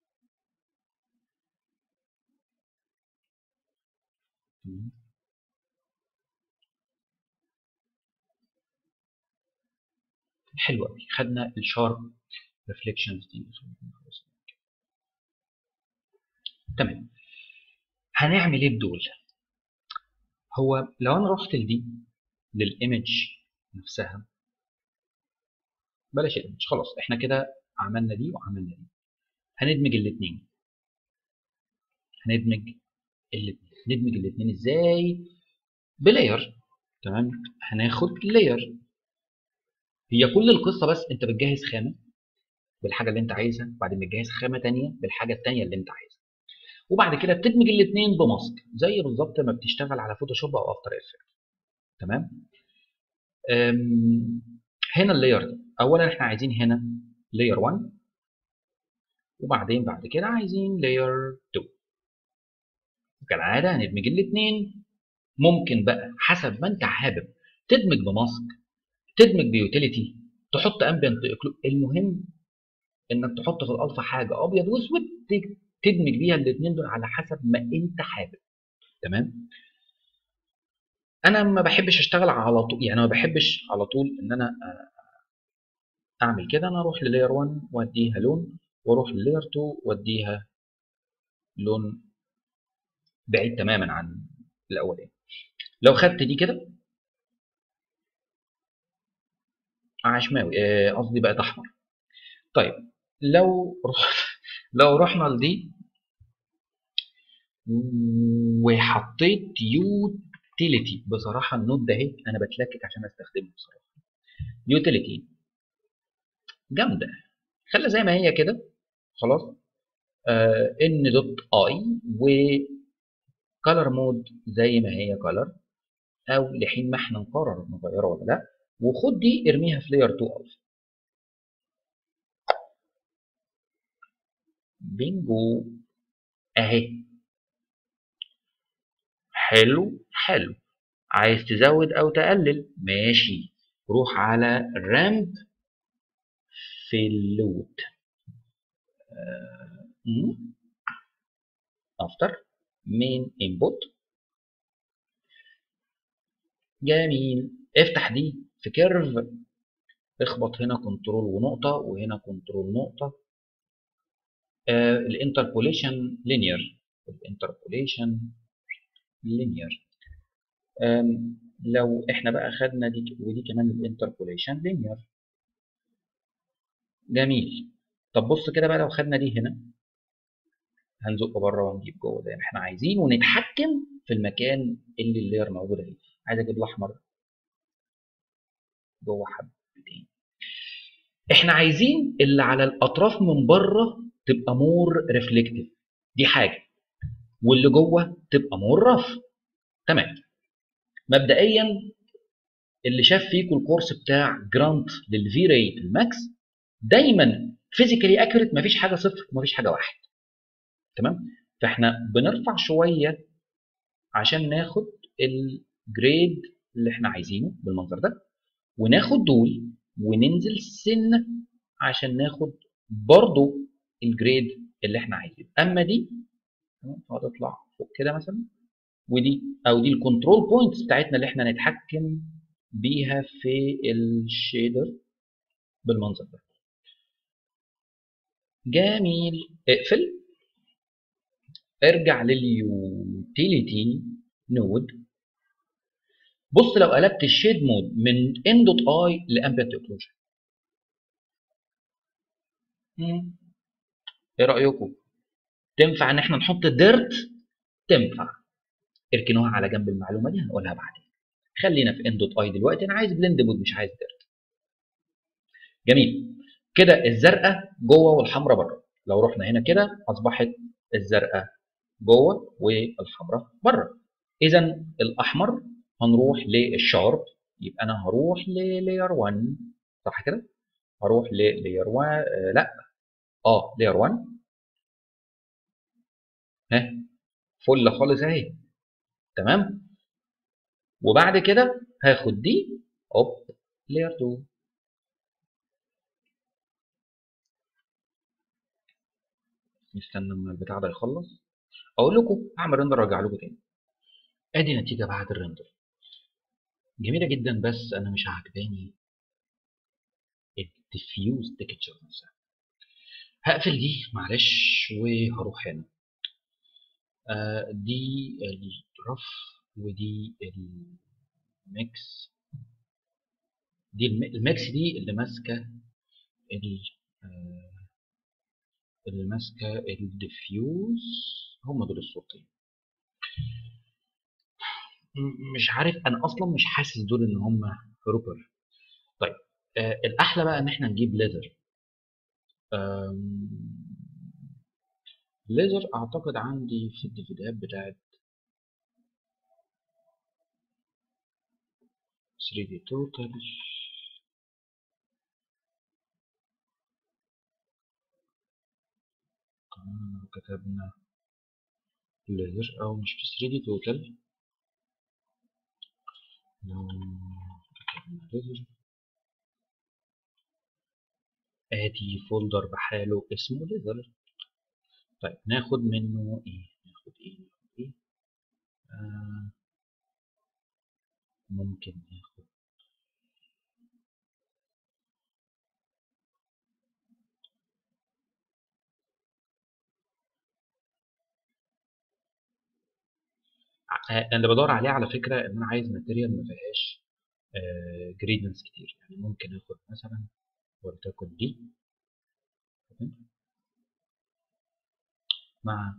تمام حلو قوي خدنا الشارب ريفليكشنز دي تمام هنعمل ايه بدول هو لو انا رحت لدي للايمج نفسها بلاش الايمج خلاص احنا كده عملنا دي وعملنا دي هندمج الاثنين هندمج الاثنين ندمج الاثنين ازاي بلاير تمام هناخد لاير هي كل القصه بس انت بتجهز خامه بالحاجه اللي انت عايزها وبعدين بتجهز خامه ثانيه بالحاجه الثانيه اللي انت عايزها وبعد كده بتدمج الاثنين بماسك زي بالظبط ما بتشتغل على فوتوشوب او افتر افكت تمام هنا اللاير ده اولا احنا عايزين هنا لاير 1 وبعدين بعد كده عايزين لاير 2 وكالعاده هندمج الاثنين ممكن بقى حسب ما انت حابب تدمج بماسك تدمج بيوتيليتي تحط امبيانت المهم انك تحط في الالفا حاجه ابيض واسود تدمج بيها الاثنين دول على حسب ما انت حابب تمام انا ما بحبش اشتغل على طول يعني ما بحبش على طول ان انا اعمل كده انا اروح للاير 1 واديها لون واروح للاير 2 واديها لون بعيد تماما عن الاولاني لو خدت دي كده عشماوي قصدي بقت احمر طيب لو رحت لو رحنا لدي وحطيت يوتيليتي بصراحه النود ده اهي انا بتلكك عشان استخدمه بصراحه يوتيليتي جامده خليها زي ما هي كده خلاص آه ان دوت اي و كلر مود زي ما هي كلر او لحين ما احنا نقرر نغيرها ولا لا وخد دي ارميها في لاير 2 الفا بينجو اهي حلو حلو عايز تزود او تقلل ماشي روح على رامب فلوت افتر مين انبوت جميل افتح دي في كيرف اخبط هنا كنترول ونقطه وهنا كنترول نقطه آه الانتربوليشن لينير الانتربوليشن لينير لو احنا بقى خدنا دي ودي كمان الانتربوليشن لينير جميل طب بص كده بقى لو خدنا دي هنا هنزق بره ونجيب جوه زي ما احنا عايزين ونتحكم في المكان اللي اللير موجوده فيه عايز اجيب الاحمر جوه حبتين احنا عايزين اللي على الاطراف من بره تبقى مور ريفلكتيف دي حاجه واللي جوه تبقى مور رف تمام مبدئيا اللي شاف فيكم الكورس بتاع جرانت للفي راي في الماكس دايما فيزيكالي اكيوريت مفيش حاجه صفر ومفيش حاجه واحد تمام فاحنا بنرفع شويه عشان ناخد الجريد اللي احنا عايزينه بالمنظر ده وناخد دول وننزل سنه عشان ناخد برضو الجريد اللي احنا عايزينه اما دي هتطلع فوق كده مثلا ودي او دي الكنترول بوينتس بتاعتنا اللي احنا نتحكم بيها في الشيدر بالمنظر ده جميل اقفل ارجع لليوتيليتي نود بص لو قلبت الشيد مود من ان دوت اي لامبيانت اوكلوجن ايه رايكم تنفع ان احنا نحط ديرت تنفع اركنوها على جنب المعلومه دي هنقولها بعدين خلينا في ان دوت اي دلوقتي انا عايز بلند مود مش عايز ديرت جميل كده الزرقاء جوه والحمراء بره لو رحنا هنا كده اصبحت الزرقاء جوه والحمراء بره اذا الاحمر هنروح للشارب يبقى انا هروح للاير 1 صح كده هروح للاير 1 آه لا اه لاير 1 ها فل خالص اهي تمام وبعد كده هاخد دي اوب لاير 2 نستنى لما البتاع ده يخلص اقول لكم اعمل ريندر وارجع لكم تاني ادي نتيجه بعد الريندر جميله جدا بس انا مش عاجباني الديفيوز تكتشر نفسها هقفل دي معلش وهروح هنا آه دي الرف ودي الميكس دي الميكس دي اللي ماسكه اللي ماسكه الديفيوز هم دول الصوتين مش عارف انا اصلا مش حاسس دول ان هم روبر طيب آه الاحلى بقى ان احنا نجيب ليزر ليزر اعتقد عندي في الديفيدات بتاعت 3D توتال كتبنا ليزر او مش في 3D توتال لو كتبنا ليزر ادي فولدر بحاله اسمه ليزر طيب ناخد منه ايه ناخد ايه ناخد ايه آه ممكن ناخد انا اللي بدور عليه على فكره ان انا عايز ماتيريال ما فيهاش جريدنس كتير يعني ممكن اخد مثلا ولتكن دي مع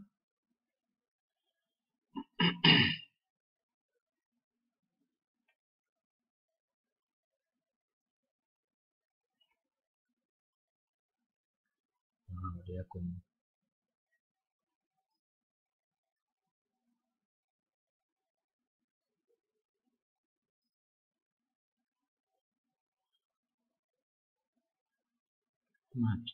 وليكن معاك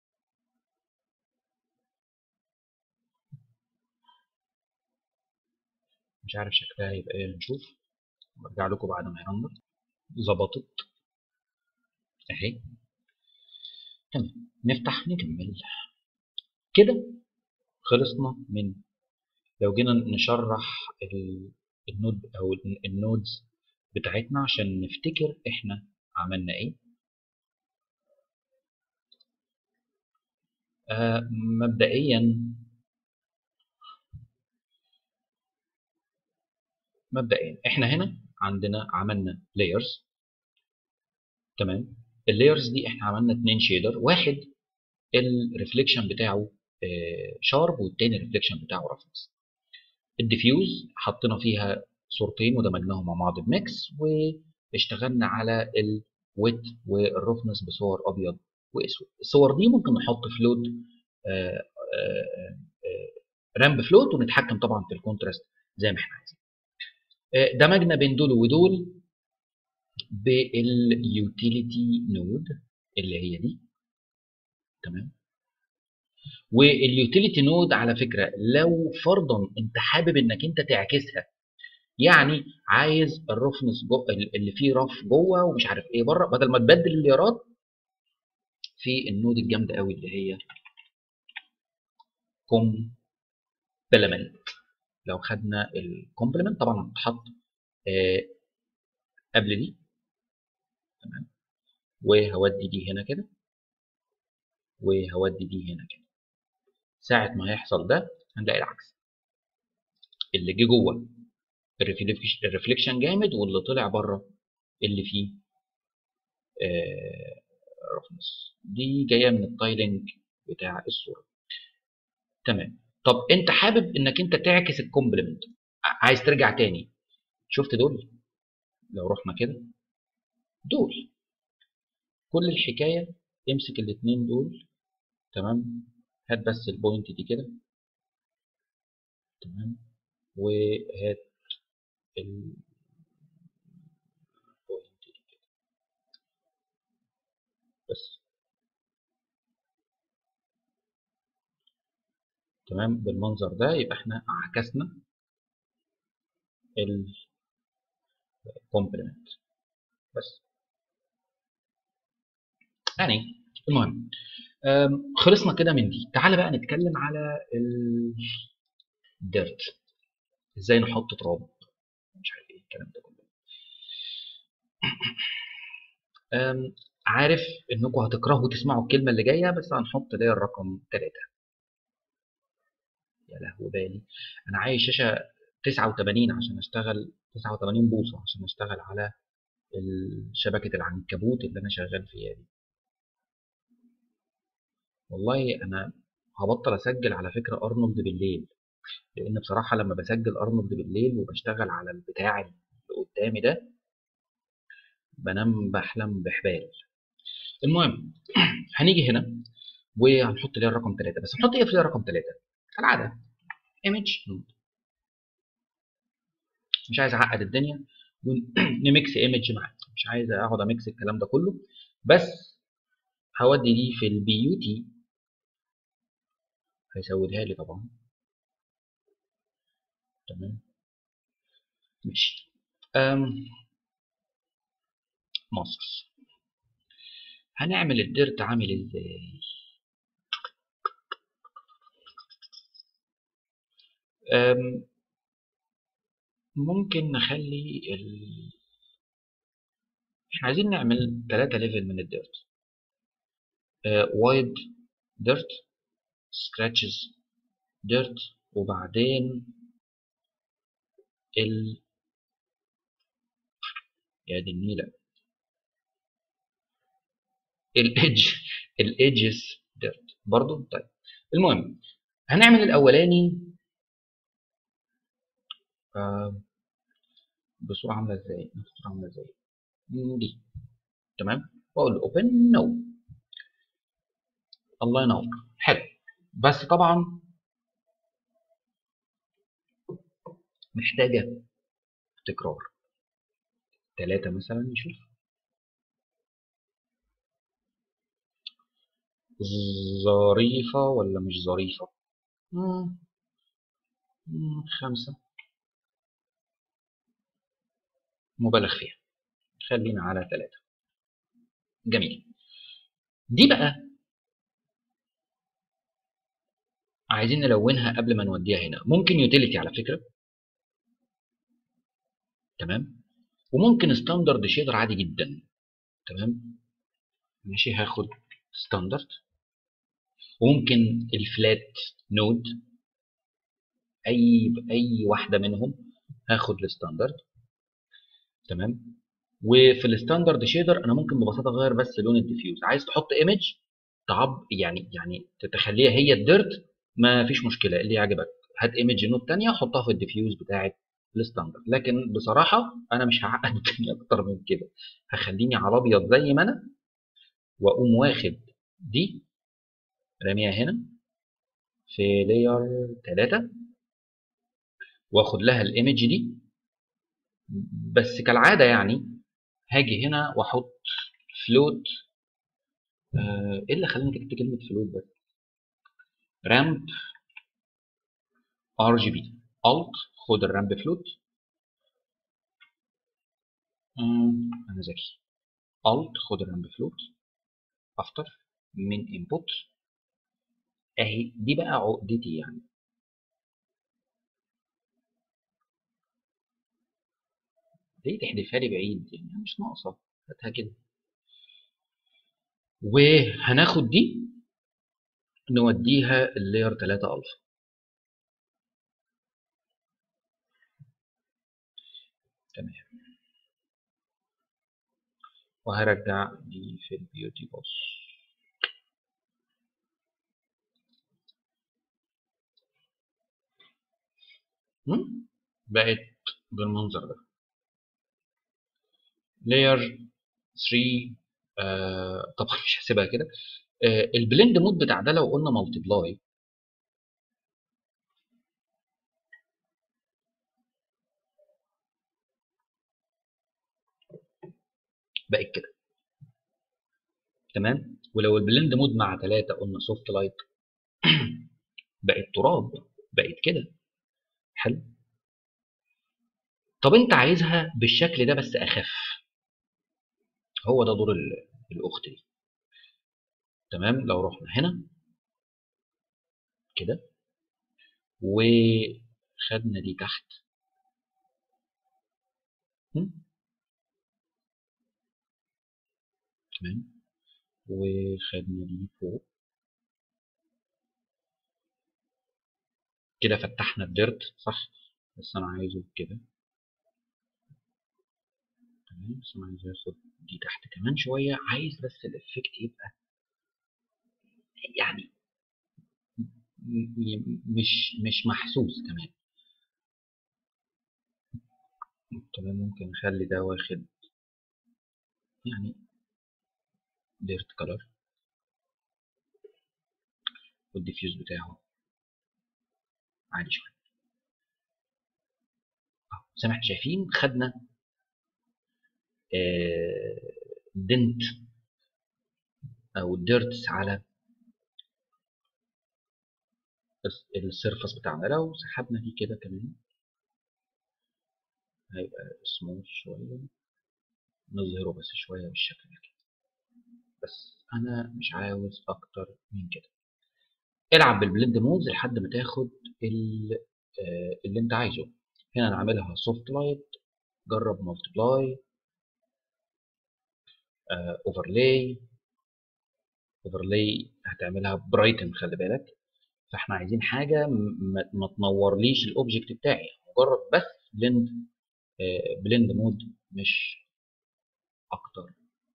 مش عارف شكلها يبقى ايه نشوف وارجع لكم بعد ما يرندر ظبطت اهي تمام نفتح نكمل كده خلصنا من لو جينا نشرح النود او النودز بتاعتنا عشان نفتكر احنا عملنا ايه آه مبدئيا مبدئيا احنا هنا عندنا عملنا layers تمام اللايرز دي احنا عملنا اتنين شيدر واحد الريفليكشن بتاعه شارب والتاني الريفليكشن بتاعه رفنس الديفيوز حطينا فيها صورتين ودمجناهم مع بعض بميكس واشتغلنا على الويت والرفنس بصور ابيض واسود الصور دي ممكن نحط فلوت رامب فلوت ونتحكم طبعا في الكونتراست زي ما احنا عايزين دمجنا بين دول ودول باليوتيليتي نود اللي هي دي تمام واليوتيليتي نود على فكره لو فرضا انت حابب انك انت تعكسها يعني عايز الرفنس جو اللي فيه رف جوه ومش عارف ايه بره بدل ما تبدل الليارات في النود الجامده قوي اللي هي كومبلمنت لو خدنا الكومبلمنت طبعا هتتحط آه قبل دي تمام وهودي دي هنا كده وهودي دي هنا كده ساعة ما هيحصل ده هنلاقي العكس اللي جه جوه الريفليكشن جامد واللي طلع بره اللي فيه آه رفنس دي جايه من التايلنج بتاع الصوره تمام طب انت حابب انك انت تعكس الكومبلمنت عايز ترجع تاني شفت دول لو رحنا كده دول كل الحكايه امسك الاثنين دول تمام هات بس البوينت دي كده تمام وهات البوينت دي كده بس تمام بالمنظر ده يبقى احنا عكسنا الكومبلمنت بس يعني المهم خلصنا كده من دي تعال بقى نتكلم على الديرت ازاي نحط تراب مش عارف ايه الكلام ده كله عارف انكم هتكرهوا تسمعوا الكلمه اللي جايه بس هنحط لير رقم 3 يا لهو بالي انا عايز شاشه 89 عشان اشتغل 89 بوصه عشان اشتغل على شبكه العنكبوت اللي انا شغال فيها دي والله انا هبطل اسجل على فكره ارنولد بالليل لان بصراحه لما بسجل ارنولد بالليل وبشتغل على البتاع اللي قدامي ده بنام بحلم بحبال المهم هنيجي هنا وهنحط ليها رقم 3 بس هنحط ايه في ليها رقم 3 كالعاده ايمج مش عايز اعقد الدنيا ونميكس ايمج معاك مش عايز اقعد اميكس الكلام ده كله بس هودي دي في البيوتي هيسودها لي طبعا تمام ماشي مصر هنعمل الديرت عامل ازاي ممكن نخلي ال... احنا عايزين نعمل ثلاثة ليفل من الديرت وايد ديرت سكراتشز ديرت وبعدين ال يا دي النيلة الايدج الايدجز ديرت برضو طيب المهم هنعمل الاولاني آه بصوره عامله ازاي بصوره عامله ازاي دي تمام واقول له اوبن نو الله ينور حلو بس طبعا محتاجه تكرار ثلاثة مثلا نشوف ظريفة ولا مش ظريفة مم. مم. خمسة مبالغ فيها خلينا على ثلاثة جميل دي بقى عايزين نلونها قبل ما نوديها هنا ممكن يوتيليتي على فكره تمام وممكن ستاندرد شيدر عادي جدا تمام ماشي هاخد ستاندرد وممكن الفلات نود اي اي واحده منهم هاخد الستاندرد تمام وفي الستاندرد شيدر انا ممكن ببساطه اغير بس لون الديفيوز عايز تحط ايمج تعب يعني يعني تخليها هي الديرت ما فيش مشكله اللي يعجبك هات ايمج نود ثانيه حطها في الديفيوز بتاعه الستاندرد لكن بصراحه انا مش هعقد الدنيا اكتر من كده هخليني على ابيض زي ما انا واقوم واخد دي راميها هنا في لاير 3 واخد لها الايمج دي بس كالعاده يعني هاجي هنا واحط فلوت آه، ايه اللي خلاني كتبت كلمه فلوت بس رامب ار جي بي الت خد الرامب فلوت انا ذكي الت خد الرامب فلوت افتر من انبوت اهي دي بقى عقدتي يعني ليه تحدفها لي بعيد يعني مش ناقصه هاتها كده وهناخد دي نوديها اللاير 3 الفا تمام وهرجع دي في البيوتي بوس بقت بالمنظر ده لاير 3 آه طبعا مش هسيبها كده آه البلند مود بتاع ده لو قلنا مالتيبلاي بقت كده تمام ولو البلند مود مع 3 قلنا سوفت لايت بقت تراب بقت كده حلو طب انت عايزها بالشكل ده بس اخف هو ده دور الاخت دي تمام لو رحنا هنا كده وخدنا دي تحت تمام وخدنا دي فوق كده فتحنا الديرت صح بس انا عايزه كده تمام بس انا عايز اخد دي تحت كمان شويه عايز بس الافكت يبقى يعني مش مش محسوس كمان تمام ممكن نخلي ده واخد يعني ديرت كلر والديفيوز بتاعه عالي شويه زي ما احنا شايفين خدنا دنت او ديرتس على السيرفس بتاعنا لو سحبنا دي كده كمان هيبقى سموث شويه نظهره بس شويه بالشكل ده كده بس انا مش عاوز اكتر من كده العب بالبلند مودز لحد ما تاخد اللي انت عايزه هنا نعملها سوفت لايت جرب مالتبلاي اوفرلاي اوفرلاي هتعملها برايتن خلي بالك فاحنا عايزين حاجه ما تنورليش الاوبجكت بتاعي مجرد بس بلند بلند مود مش اكتر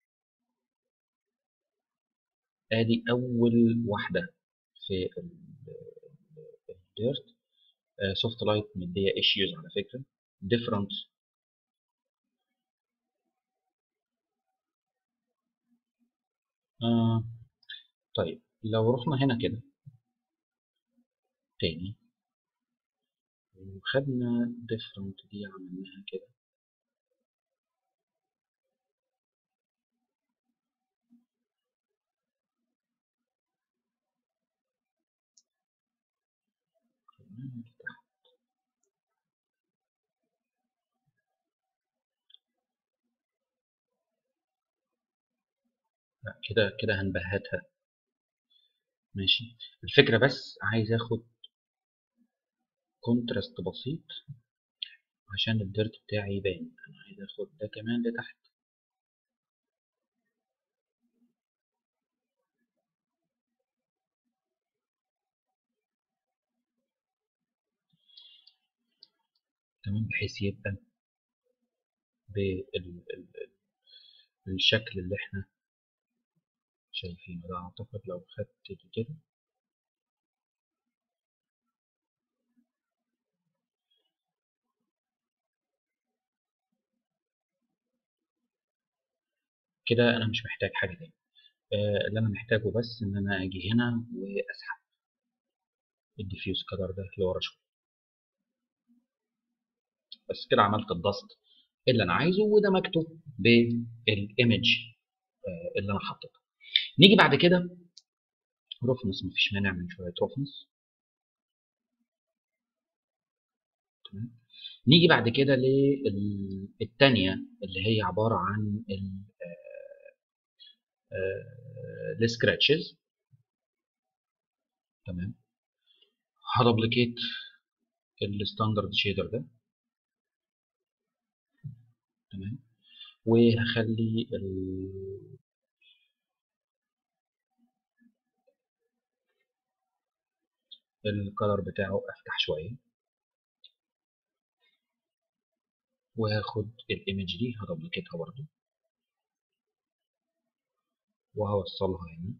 ادي اول واحده في الديرت سوفت لايت مديه ايشيوز على فكره ديفرنت آه طيب لو رحنا هنا كده تاني وخدنا different دي عملناها كده لا كده كده هنبهتها ماشي الفكرة بس عايز اخد كونتراست بسيط عشان الديرت بتاعي يبان انا عايز اخد ده كمان لتحت تمام بحيث يبقى بالشكل اللي احنا شايفينه ده اعتقد لو خدت دي كده كده انا مش محتاج حاجه تاني آه اللي انا محتاجه بس ان انا اجي هنا واسحب الديفيوز كلر ده لورا شويه بس كده عملت الضغط اللي انا عايزه ودمجته بالايمج آه اللي انا حطيته نيجي بعد كده رفنس مفيش مانع من شويه رفنس تمام نيجي بعد كده للثانيه اللي هي عباره عن السكراتشز تمام هدبليكيت الستاندرد شيدر ده تمام وهخلي ال الكلر بتاعه افتح شويه وهاخد الايمج دي هدبليكيتها برضو وهوصلها هنا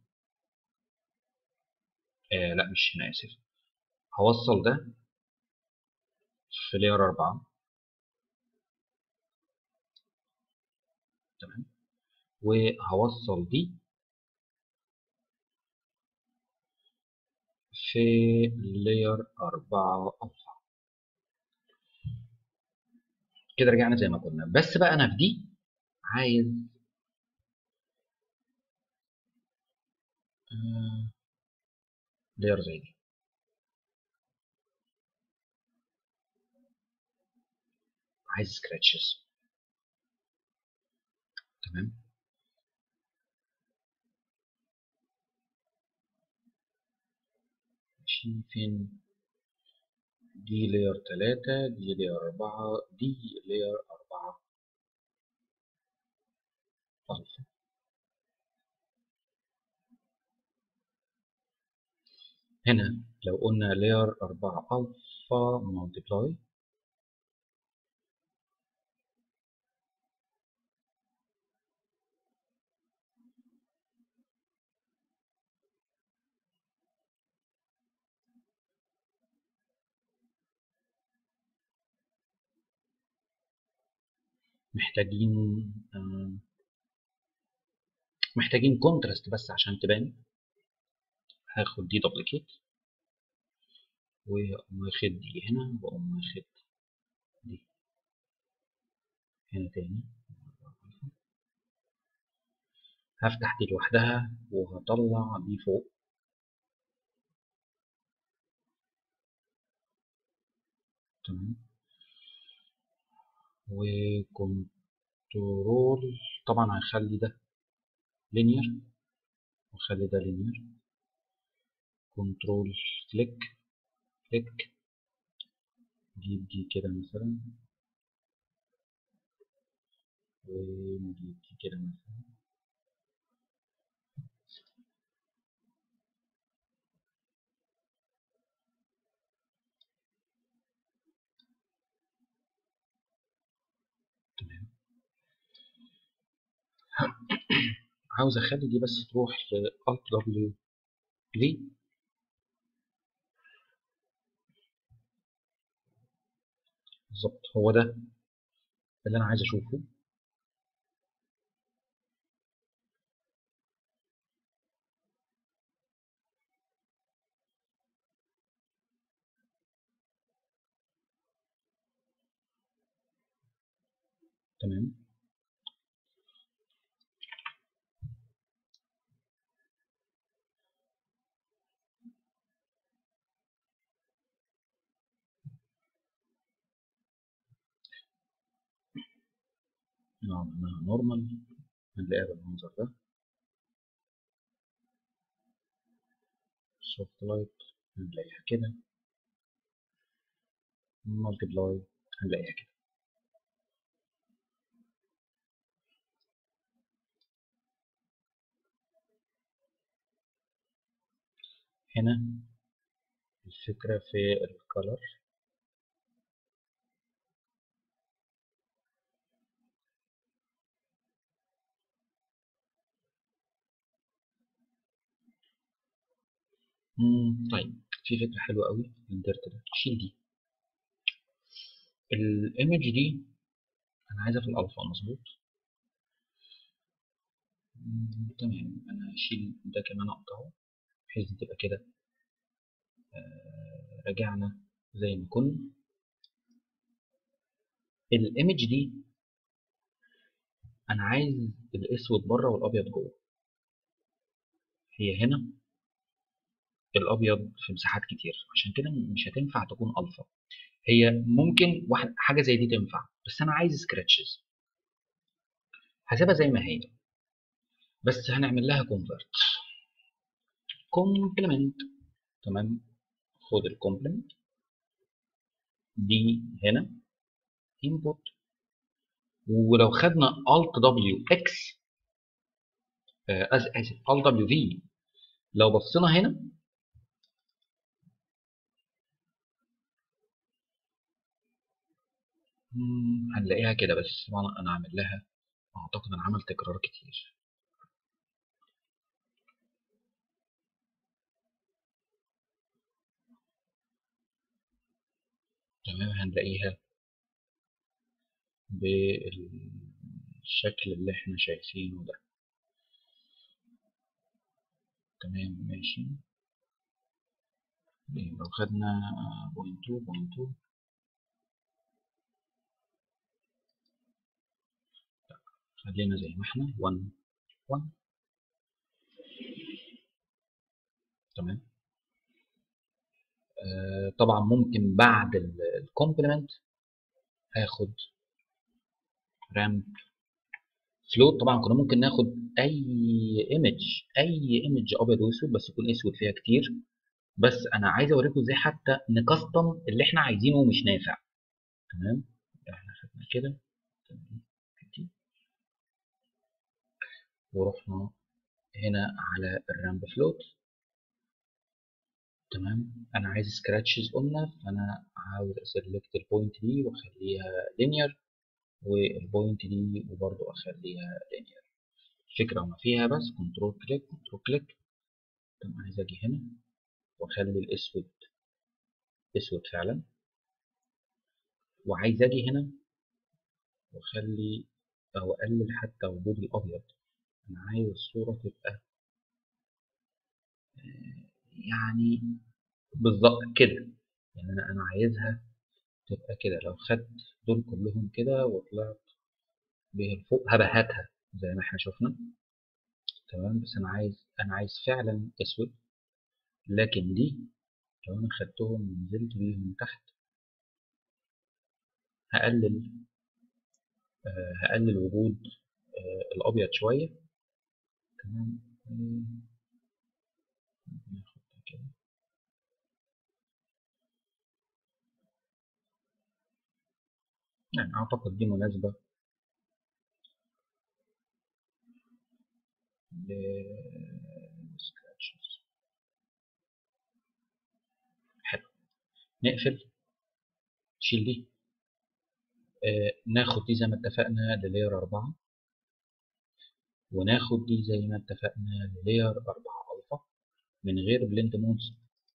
آه لا مش هنا اسف هوصل ده في لاير 4 تمام وهوصل دي في لاير 4 الفا كده رجعنا زي ما كنا بس بقى انا في دي عايز آه لاير زي دي عايز سكراتشز تمام ماشي فين دي لاير 3 دي لاير 4 دي لاير 4 الفا هنا لو قلنا لاير 4 الفا مالتيبلاي محتاجين آه محتاجين كونتراست بس عشان تبان هاخد دي دوبليكيت واقوم واخد دي هنا واقوم واخد دي هنا تاني هفتح دي لوحدها وهطلع دي فوق تمام وكنترول طبعا هنخلي ده لينير واخلي ده لينير كنترول كليك كليك نجيب دي كده مثلا ونجيب دي كده مثلا تمام عاوز اخلي دي بس تروح ل Alt W V بالظبط هو ده اللي انا عايز اشوفه تمام لو عملناها نورمال هنلاقيها بالمنظر ده soft light هنلاقيها كده multiply هنلاقيها كده هنا الفكرة في الكالر مم، طيب في فكرة حلوة قوي في الديرت ده شيل دي الايمج دي انا عايزها في الالفا مظبوط مم، تمام انا هشيل ده كمان اقطعه بحيث تبقى كده آه، رجعنا زي ما كنا الايمج دي انا عايز الاسود بره والابيض جوه هي هنا الابيض في مساحات كتير عشان كده مش هتنفع تكون الفا هي ممكن واحد حاجه زي دي تنفع بس انا عايز سكراتشز هسيبها زي ما هي بس هنعمل لها كونفرت كومبلمنت تمام خد الكومبلمنت دي هنا input ولو خدنا alt w x آه، اسف اسف alt w v لو بصينا هنا مم، هنلاقيها كده بس طبعا انا عامل لها اعتقد انا عمل تكرار كتير تمام هنلاقيها بالشكل اللي احنا شايفينه ده تمام ماشي لو خدنا بوينت 2 بوينت 2 خلينا زي ما احنا 1 1 تمام آه طبعا ممكن بعد الكومبلمنت هاخد رامب فلوت طبعا كنا ممكن ناخد اي ايمج اي ايمج ابيض واسود بس يكون اسود فيها كتير بس انا عايز اوريكم ازاي حتى نكستم اللي احنا عايزينه ومش نافع تمام احنا خدنا كده تمام كده. ورحنا هنا على الرامب فلوت تمام انا عايز سكراتشز قلنا فانا عاوز اسلكت البوينت دي واخليها لينير والبوينت دي وبرضو اخليها لينير الفكره وما فيها بس كنترول كليك كنترول كليك تمام عايز اجي هنا واخلي الاسود اسود فعلا وعايز اجي هنا واخلي او اقلل حتى وجود الابيض انا عايز الصوره تبقى يعني بالظبط كده يعني انا انا عايزها تبقى كده لو خدت دول كلهم كده وطلعت بيها لفوق هبهتها زي ما احنا شفنا تمام بس انا عايز انا عايز فعلا اسود لكن دي لو انا خدتهم ونزلت بيهم تحت هقلل آه هقلل وجود آه الابيض شويه تمام ناخد كده يعني اعتقد دي مناسبه للسكراتشز حلو نقفل نشيل دي آه ناخد دي زي ما اتفقنا للاير 4 وناخد دي زي ما اتفقنا للاير 4 الفا من غير بلند مودز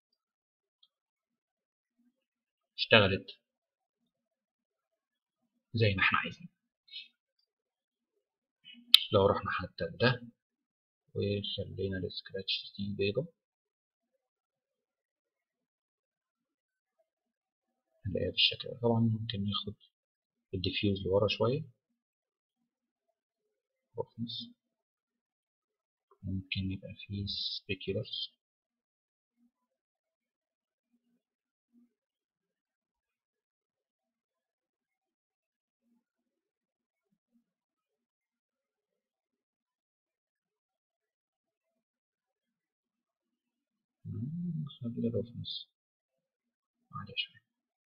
اشتغلت زي ما احنا عايزين لو رحنا حتى ده وخلينا السكراتش دي بيضة هنلاقيها بالشكل ده طبعا ممكن ناخد الديفيوز لورا شوية روفنس ممكن يبقى فيه سبيكيولرز خلي الرفنس عالية شوية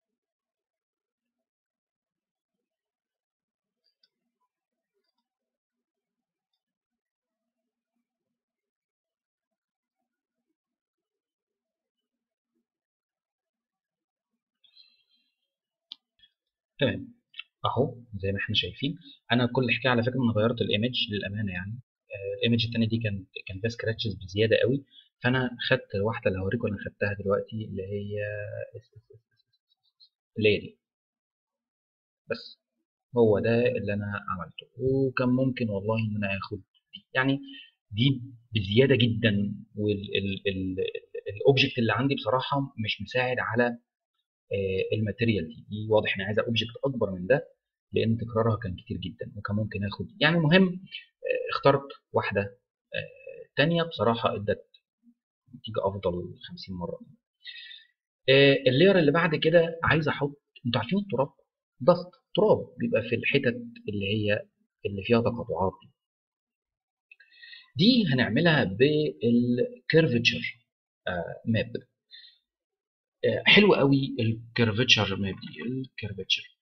تمام اهو زي ما احنا شايفين انا كل حكايه على فكره انا غيرت الايمج للامانه يعني آه، الايمج الثانيه دي كان كان فيها سكراتشز بزياده قوي فانا خدت الواحده اللي هوريكم انا خدتها دلوقتي اللي هي اللي هي دي بس هو ده اللي انا عملته وكان ممكن والله ان انا اخد دي يعني دي بزياده جدا والاوبجكت اللي عندي بصراحه مش مساعد على آه، الماتيريال دي دي واضح ان عايزه اوبجكت اكبر من ده لان تكرارها كان كتير جدا وكان ممكن اخد يعني المهم آه، اخترت واحده آه، تانية بصراحه ادت نتيجه افضل 50 مره آه، اللاير اللي بعد كده عايز احط انتوا عارفين التراب ضغط تراب بيبقى في الحتت اللي هي اللي فيها تقاطعات دي دي هنعملها بالكيرفتشر ماب حلو قوي الكيرفتشر ماب دي الكيرفتشر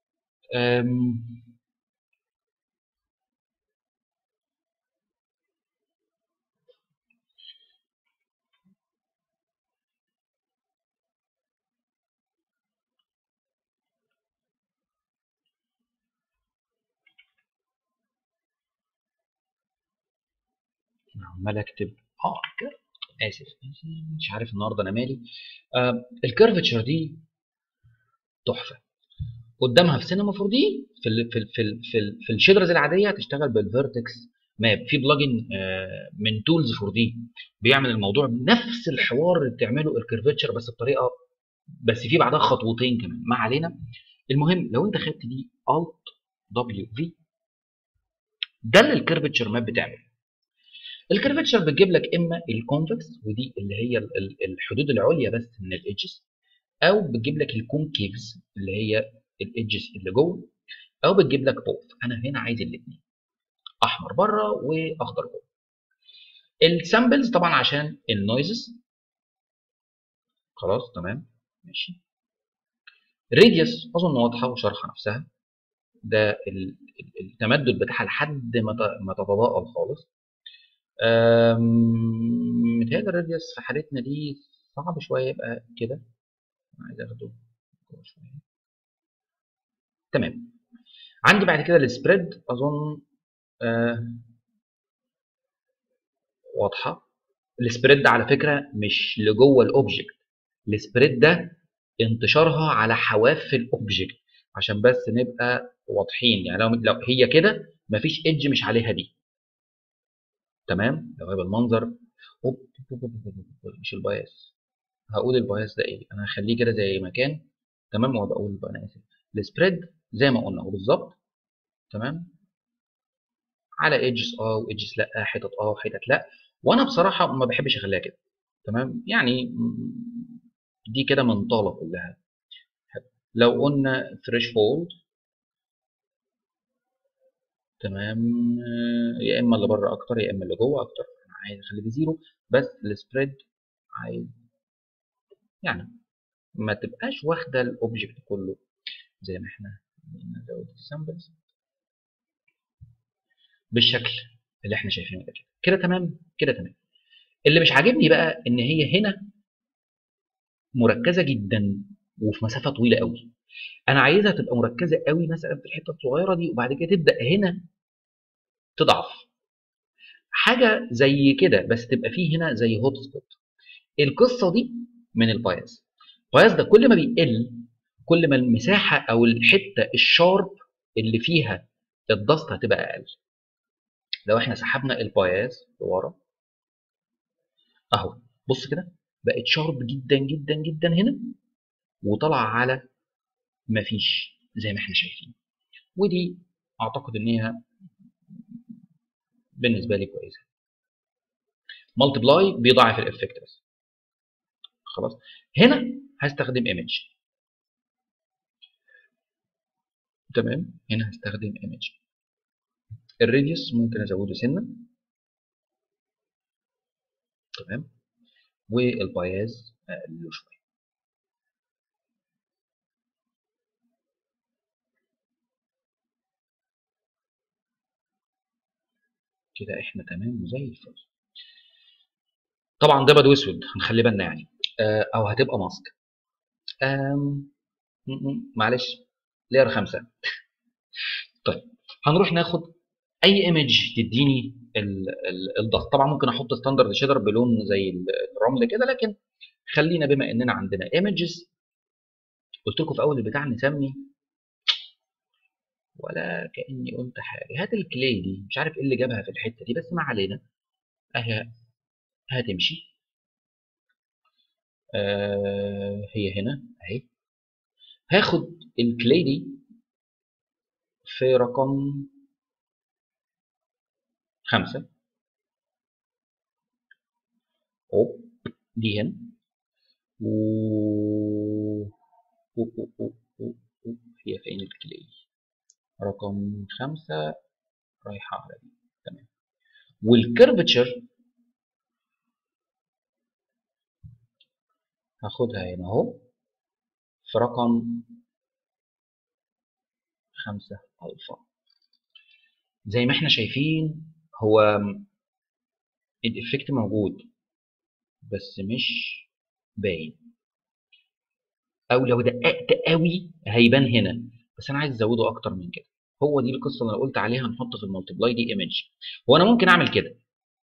انا عمال اكتب اه كده اسف مش عارف النهارده انا مالي آه الكيرفتشر دي تحفه قدامها في سينما 4 دي في ال في ال في ال في, ال في الشيدرز العاديه هتشتغل بالفيرتكس ماب في بلجن آه من تولز 4 دي بيعمل الموضوع بنفس الحوار اللي بتعمله الكيرفتشر بس بطريقه بس في بعدها خطوتين كمان ما علينا المهم لو انت خدت دي الت دبليو في ده اللي الكيرفتشر ماب بتعمله الكيرفتشر بتجيب لك اما الكونفكس ودي اللي هي ال- ال- الحدود العليا بس من الايدجز او بتجيب لك الكونكيفز اللي هي الايدجز اللي جوه او بتجيب لك بوث انا هنا عايز الاثنين احمر بره واخضر جوه السامبلز طبعا عشان النويزز خلاص تمام ماشي الراديوس اظن واضحه وشرحه نفسها ده ال- ال- التمدد بتاعها لحد ما ت- ما تتضاءل خالص أم، متهيألي الراديوس في حالتنا دي صعب شويه يبقى كده أنا عايز اخده جوه شويه تمام عندي بعد كده السبريد اظن آه واضحه السبريد على فكره مش لجوه الاوبجكت السبريد ده انتشارها على حواف الاوبجكت عشان بس نبقى واضحين يعني لو لو هي كده مفيش ايدج مش عليها دي تمام لو هي بالمنظر أوب، أوب، أوب، أوب، أوب، مش البايس هقول البايس ده ايه انا هخليه كده زي ما كان تمام وهبقى اقول انا اسف السبريد زي ما قلنا بالظبط تمام على ايدجز اه وايدجز لا حتت اه وحتت لا وانا بصراحه ما بحبش اخليها كده تمام يعني م- دي كده منطاله كلها لو قلنا ثريشولد تمام آه، يا اما اللي بره اكتر يا اما اللي جوه اكتر انا عايز اخليه بزيرو بس السبريد عايز يعني ما تبقاش واخده الاوبجكت كله زي ما احنا نزود السامبلز بالشكل اللي احنا شايفينه ده كده كده تمام كده تمام اللي مش عاجبني بقى ان هي هنا مركزه جدا وفي مسافه طويله قوي انا عايزها تبقى مركزه قوي مثلا في الحته الصغيره دي وبعد كده تبدا هنا تضعف حاجه زي كده بس تبقى فيه هنا زي هوت سبوت القصه دي من البايس البايس ده كل ما بيقل كل ما المساحه او الحته الشارب اللي فيها الضغط هتبقى اقل لو احنا سحبنا البايس لورا اهو بص كده بقت شارب جدا جدا جدا هنا وطلع على مفيش زي ما احنا شايفين ودي اعتقد ان هي بالنسبه لي كويسه مالتبلاي بيضاعف الافكت بس خلاص هنا هستخدم ايمج تمام هنا هستخدم ايمج الراديوس ممكن ازوده سنه تمام والباياز اقلله شويه كده احنا تمام وزي الفل طبعا ده ابيض واسود هنخلي بالنا يعني آه، او هتبقى ماسك آم، م- م- معلش لير خمسة طيب هنروح ناخد اي ايمج تديني ال- ال- الضغط طبعا ممكن احط ستاندرد شيدر بلون زي الرمل كده لكن خلينا بما اننا عندنا ايمجز قلت لكم في اول البتاع نسمي ولا كاني قلت حاجه هات الكلي دي مش عارف ايه اللي جابها في الحته دي بس ما علينا اهي هتمشي آه هي هنا اهي هاخد الكلي دي في رقم خمسة أوب دي هنا و و- و- و- و- و- هي فين الكلي رقم خمسة رايحة على دي تمام والكيرفتشر هاخدها هنا اهو في رقم خمسة ألفا زي ما احنا شايفين هو الإفكت موجود بس مش باين أو لو دققت قوي هيبان هنا بس أنا عايز أزوده أكتر من كده هو دي القصة اللي أنا قلت عليها نحط في المالتيبلاي دي ايمج هو أنا ممكن أعمل كده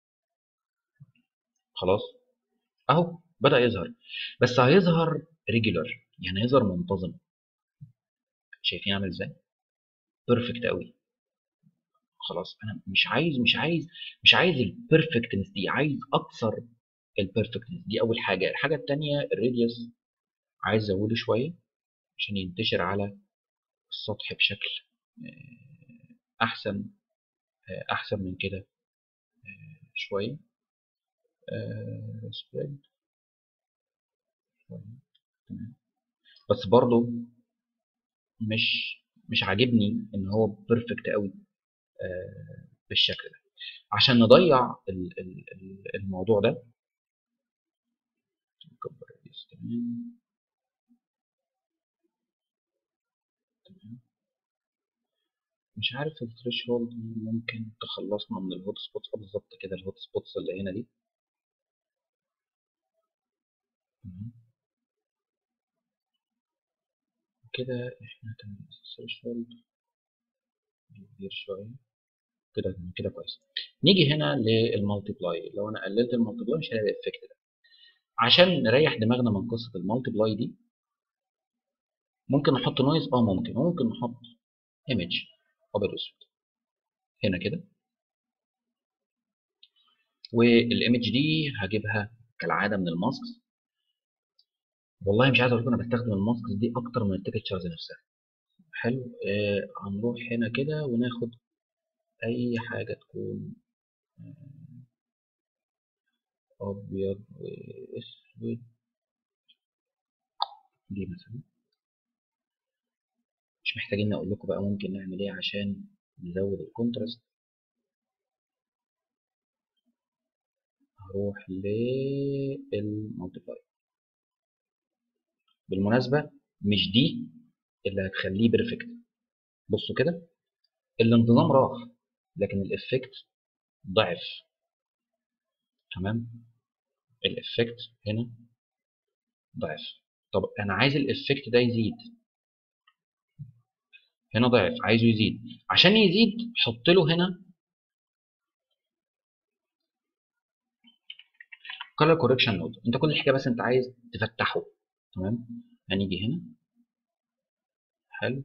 خلاص أهو بدأ يظهر بس هيظهر ريجولار يعني هيظهر منتظم شايفين عامل ازاي؟ بيرفكت قوي خلاص انا مش عايز مش عايز مش عايز البيرفكتنس دي عايز اكثر البيرفكتنس دي اول حاجه الحاجه الثانيه الراديوس عايز ازوده شويه عشان ينتشر على السطح بشكل آه، احسن آه، احسن من كده آه، شويه سبريد تمام بس برضو مش مش عاجبني ان هو بيرفكت قوي آه، بالشكل ده عشان نضيع ال- ال- ال- الموضوع ده نكبر الريس تمام تمام مش عارف الثريشولد ممكن تخلصنا من الهوت سبوتس اه بالظبط كده الهوت سبوتس اللي هنا دي تمام كده احنا تمام الثريشولد كبير شويه كده كده كويس نيجي هنا للمالتيبلاي لو انا قللت المالتيبلاي مش هلاقي الافكت ده عشان نريح دماغنا من قصه المالتيبلاي دي ممكن نحط نويز اه ممكن ممكن نحط ايمج ابيض واسود هنا كده والايمج دي هجيبها كالعاده من الماسكس والله مش عايز اقول لكم انا بستخدم الماسكس دي اكتر من التكتشرز نفسها حلو آه هنروح هنا كده وناخد اي حاجه تكون آه، ابيض واسود دي مثلا مش محتاجين اقول لكم بقى ممكن نعمل ايه عشان نزود الكونتراست هروح للمالتيبلاي بالمناسبه مش دي اللي هتخليه بيرفكت بصوا كده الانتظام راح لكن الافكت ضعف تمام الافكت هنا ضعف طب انا عايز الافكت ده يزيد هنا ضعف عايزه يزيد عشان يزيد حط له هنا color correction node انت كل حاجه بس انت عايز تفتحه تمام هنيجي هنا حلو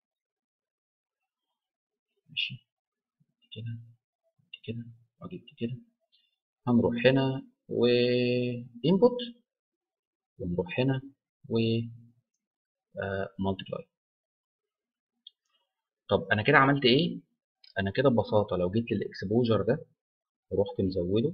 ماشي كده كده واجيب كده هنروح هنا و input ونروح هنا و multiply طب انا كده عملت ايه انا كده ببساطه لو جيت للاكسبوجر ده ورحت مزوده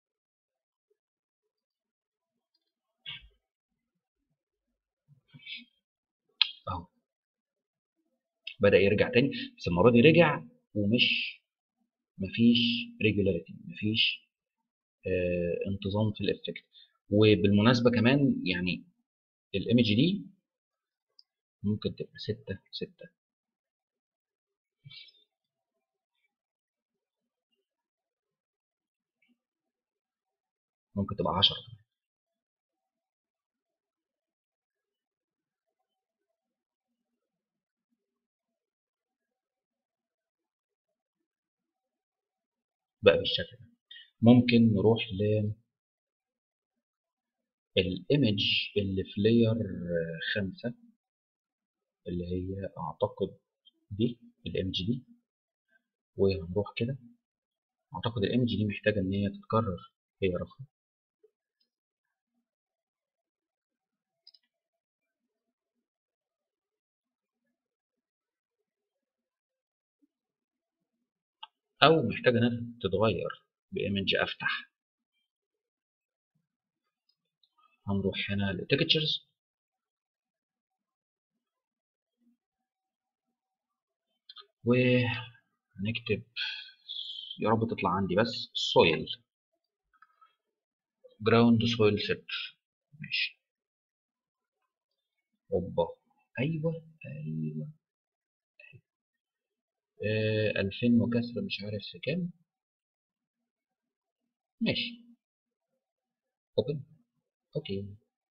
اهو بدا يرجع تاني بس المره دي رجع ومش مفيش ريجولاريتي مفيش آه انتظام في الافكت وبالمناسبه كمان يعني الايمج دي ممكن تبقى 6 6 ممكن تبقى 10 بقى بالشكل ده ممكن نروح ل الايمج اللي في لاير خمسة اللي هي اعتقد دي الايمج دي وهنروح كده اعتقد الايمج دي محتاجه ان هي تتكرر هي رقم او محتاجه انها تتغير بايمج افتح هنروح هنا لتكتشرز وهنكتب يا رب تطلع عندي بس soil ground soil search ماشي اوبا ايوه ايوه آه 2000 وكسر مش عارف في كام ماشي اوبن اوكي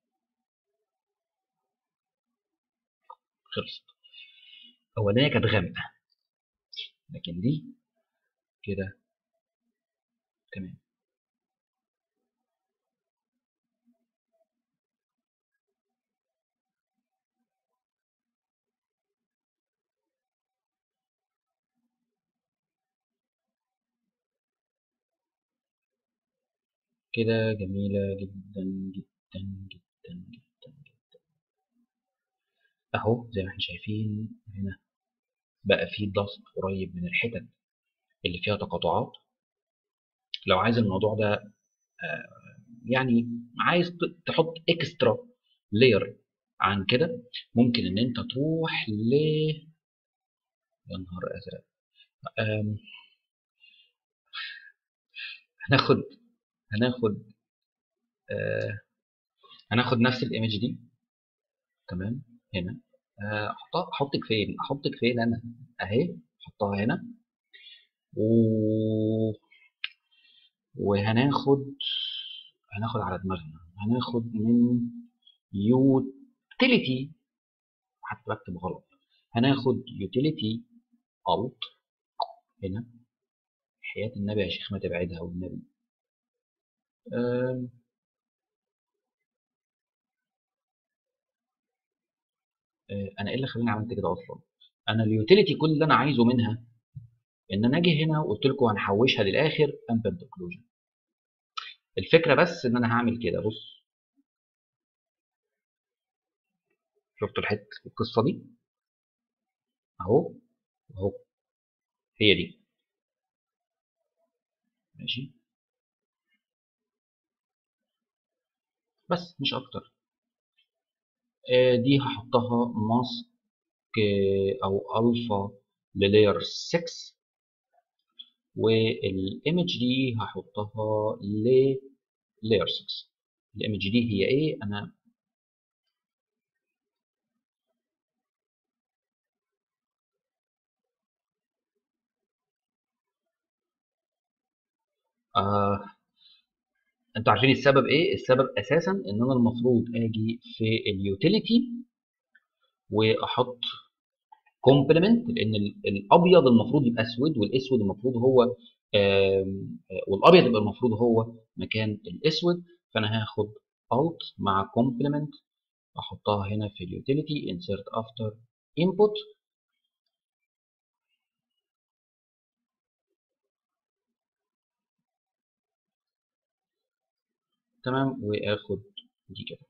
خلصت اولانيه كانت غامقه لكن دي كده تمام كده جميلة جدا جدا جدا جدا جدا اهو زي ما احنا شايفين هنا بقى في ضغط قريب من الحتت اللي فيها تقاطعات لو عايز الموضوع ده آه يعني عايز تحط اكسترا لاير عن كده ممكن ان انت تروح ل يا نهار ازرق هناخد هناخد آه هناخد نفس الايمج دي تمام هنا احطها احطك فين احطك فين انا اهي احطها هنا و وهناخد هناخد على دماغنا هناخد من يوتيليتي حتى بكتب غلط هناخد يوتيليتي الت هنا حياة النبي يا شيخ ما تبعدها والنبي أم. انا ايه اللي خلاني عملت كده اصلا انا اليوتيليتي كل اللي انا عايزه منها ان انا اجي هنا وقلت لكم هنحوشها للاخر امبنت اوكلوجن الفكره بس ان انا هعمل كده بص شفتوا الحته القصه دي اهو اهو هي دي ماشي بس مش اكتر دي هحطها ماسك او الفا للاير 6 والايمج دي هحطها للاير 6 الايمج دي هي ايه انا آه انتوا عارفين السبب ايه السبب اساسا ان انا المفروض اجي في اليوتيليتي واحط كومبلمنت لان الابيض المفروض يبقى اسود والاسود المفروض هو والابيض يبقى المفروض هو مكان الاسود فانا هاخد alt مع كومبلمنت احطها هنا في اليوتيليتي insert after input تمام واخد دي كده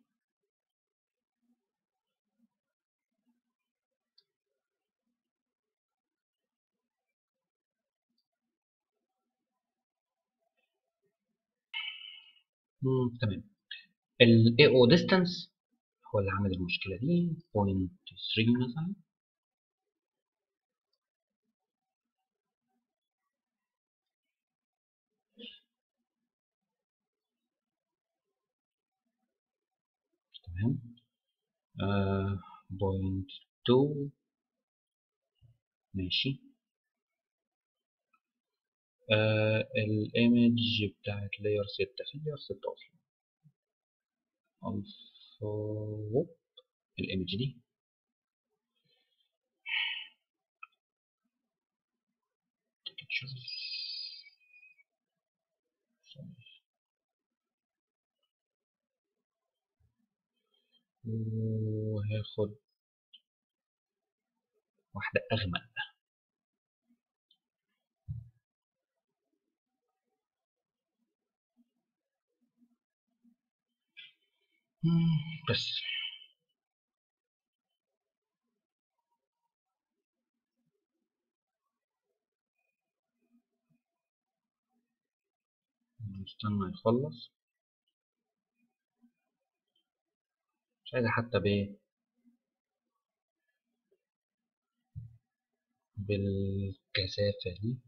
مم. تمام ال AO distance هو اللي عامل المشكلة دي 0.3 مثلا تمام بوينت تو ماشي آه الايمج بتاعت لاير ستة في لاير ستة اصلا الفا ووب الايمج دي وهاخد واحدة أغمق بس نستنى يخلص مش عايزة حتى ب بالكثافة دي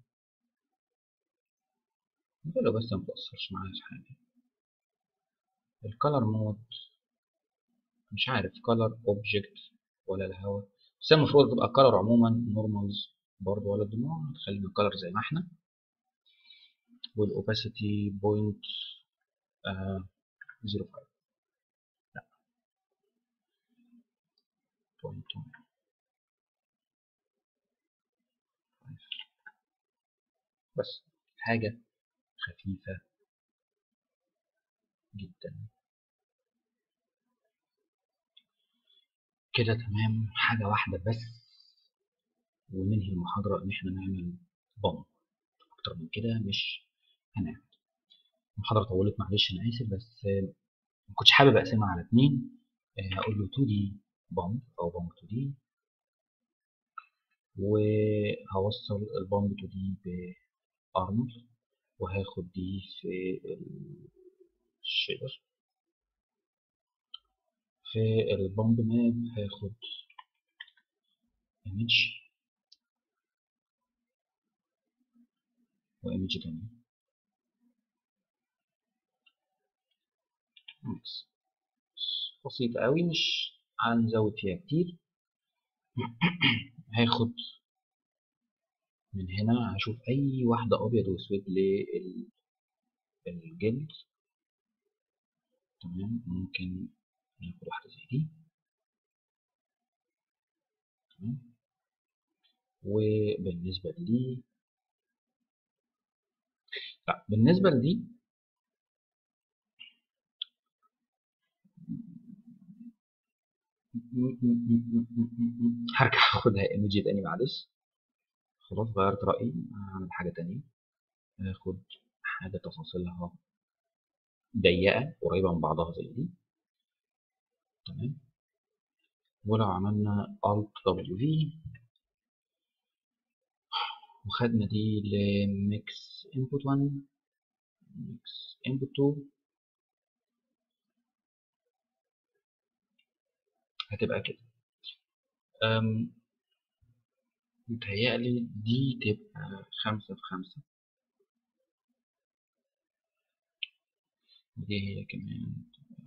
لو بس متأثرش معايا في حاجة الكالر مود مش عارف كالر اوبجكت ولا الهوا بس المفروض تبقى كالر عموما نورمالز برضه ولا دموع خلينا كالر زي ما احنا والاوباسيتي بوينت زيرو فايف لا بوينت بس حاجة خفيفة جدا كده تمام حاجة واحدة بس وننهي المحاضرة إن إحنا نعمل بوم أكتر من كده مش هنعمل المحاضرة طولت معلش أنا آسف بس ما كنتش حابب أقسمها على اتنين هقول له 2D بوم أو بوم 2D وهوصل البوم 2D بأرمل وهاخد دي في الشيدر في البومب ماب هاخد image وايمج تاني ميكس بسيطة قوي مش هنزود فيها كتير هاخد من هنا هشوف اي واحدة ابيض واسود للجلد تمام ممكن ناخد واحدة زي دي تمام وبالنسبة لدي لا بالنسبة لدي هرجع اخدها ايمج تاني معلش خلاص غيرت رأيي هعمل حاجة تانية هاخد حاجة تفاصيلها ضيقة قريبة من بعضها زي دي تمام ولو عملنا Alt W V وخدنا دي لميكس input 1 ميكس input 2 هتبقى كده متهيألي دي تبقى خمسة في خمسة دي هي كمان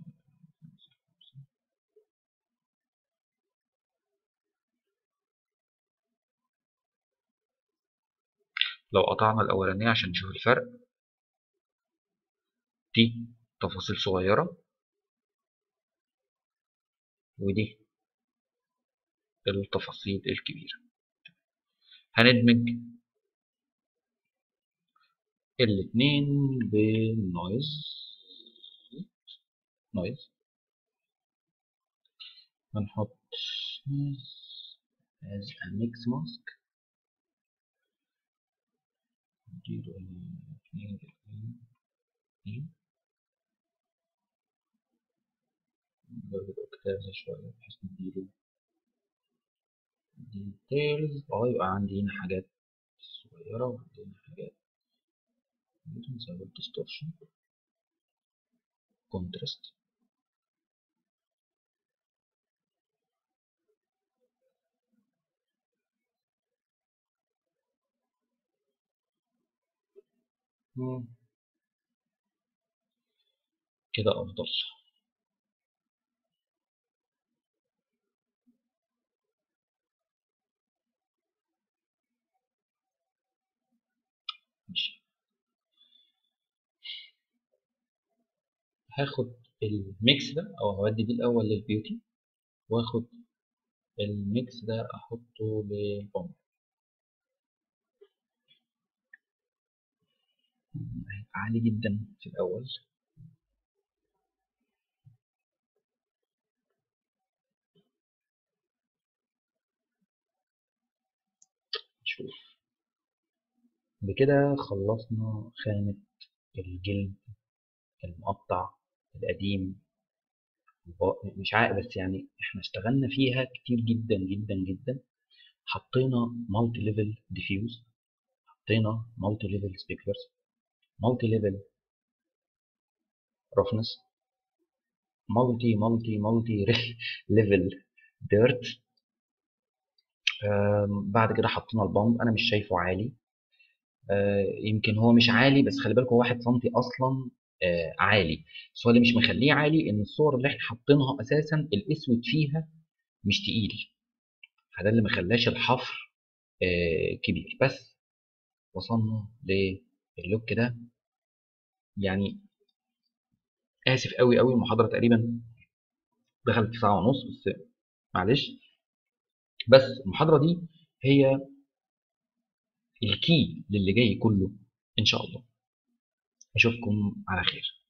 لو قطعنا الأولانية عشان نشوف الفرق دي تفاصيل صغيرة ودي التفاصيل الكبيرة هندمج الاتنين بالنويز نويز هنحط noise as a mix mask نديله الاتنين بالاتنين نزود الاوكتاف شوية بحيث نديله details اه يبقى عندي هنا حاجات صغيرة وعندنا حاجات نزود distortion contrast كده أفضل هاخد الميكس ده او هودي دي الاول للبيوتي واخد الميكس ده احطه للبومب عالي جدا في الاول نشوف بكده خلصنا خانة الجلد المقطع القديم مش عارف بس يعني احنا اشتغلنا فيها كتير جدا جدا جدا حطينا مالتي ليفل ديفيوز حطينا مالتي ليفل سبيكلرز مالتي ليفل roughness مالتي مالتي مالتي ليفل ديرت بعد كده حطينا البامب انا مش شايفه عالي يمكن هو مش عالي بس خلي بالكم واحد سنتي اصلا عالي بس هو اللي مش مخليه عالي ان الصور اللي احنا حاطينها اساسا الاسود فيها مش تقيل فده اللي مخلاش الحفر كبير بس وصلنا للوك ده يعني اسف قوي قوي المحاضره تقريبا دخلت في ساعه ونص بس معلش بس المحاضره دي هي الكي للي جاي كله ان شاء الله اشوفكم على خير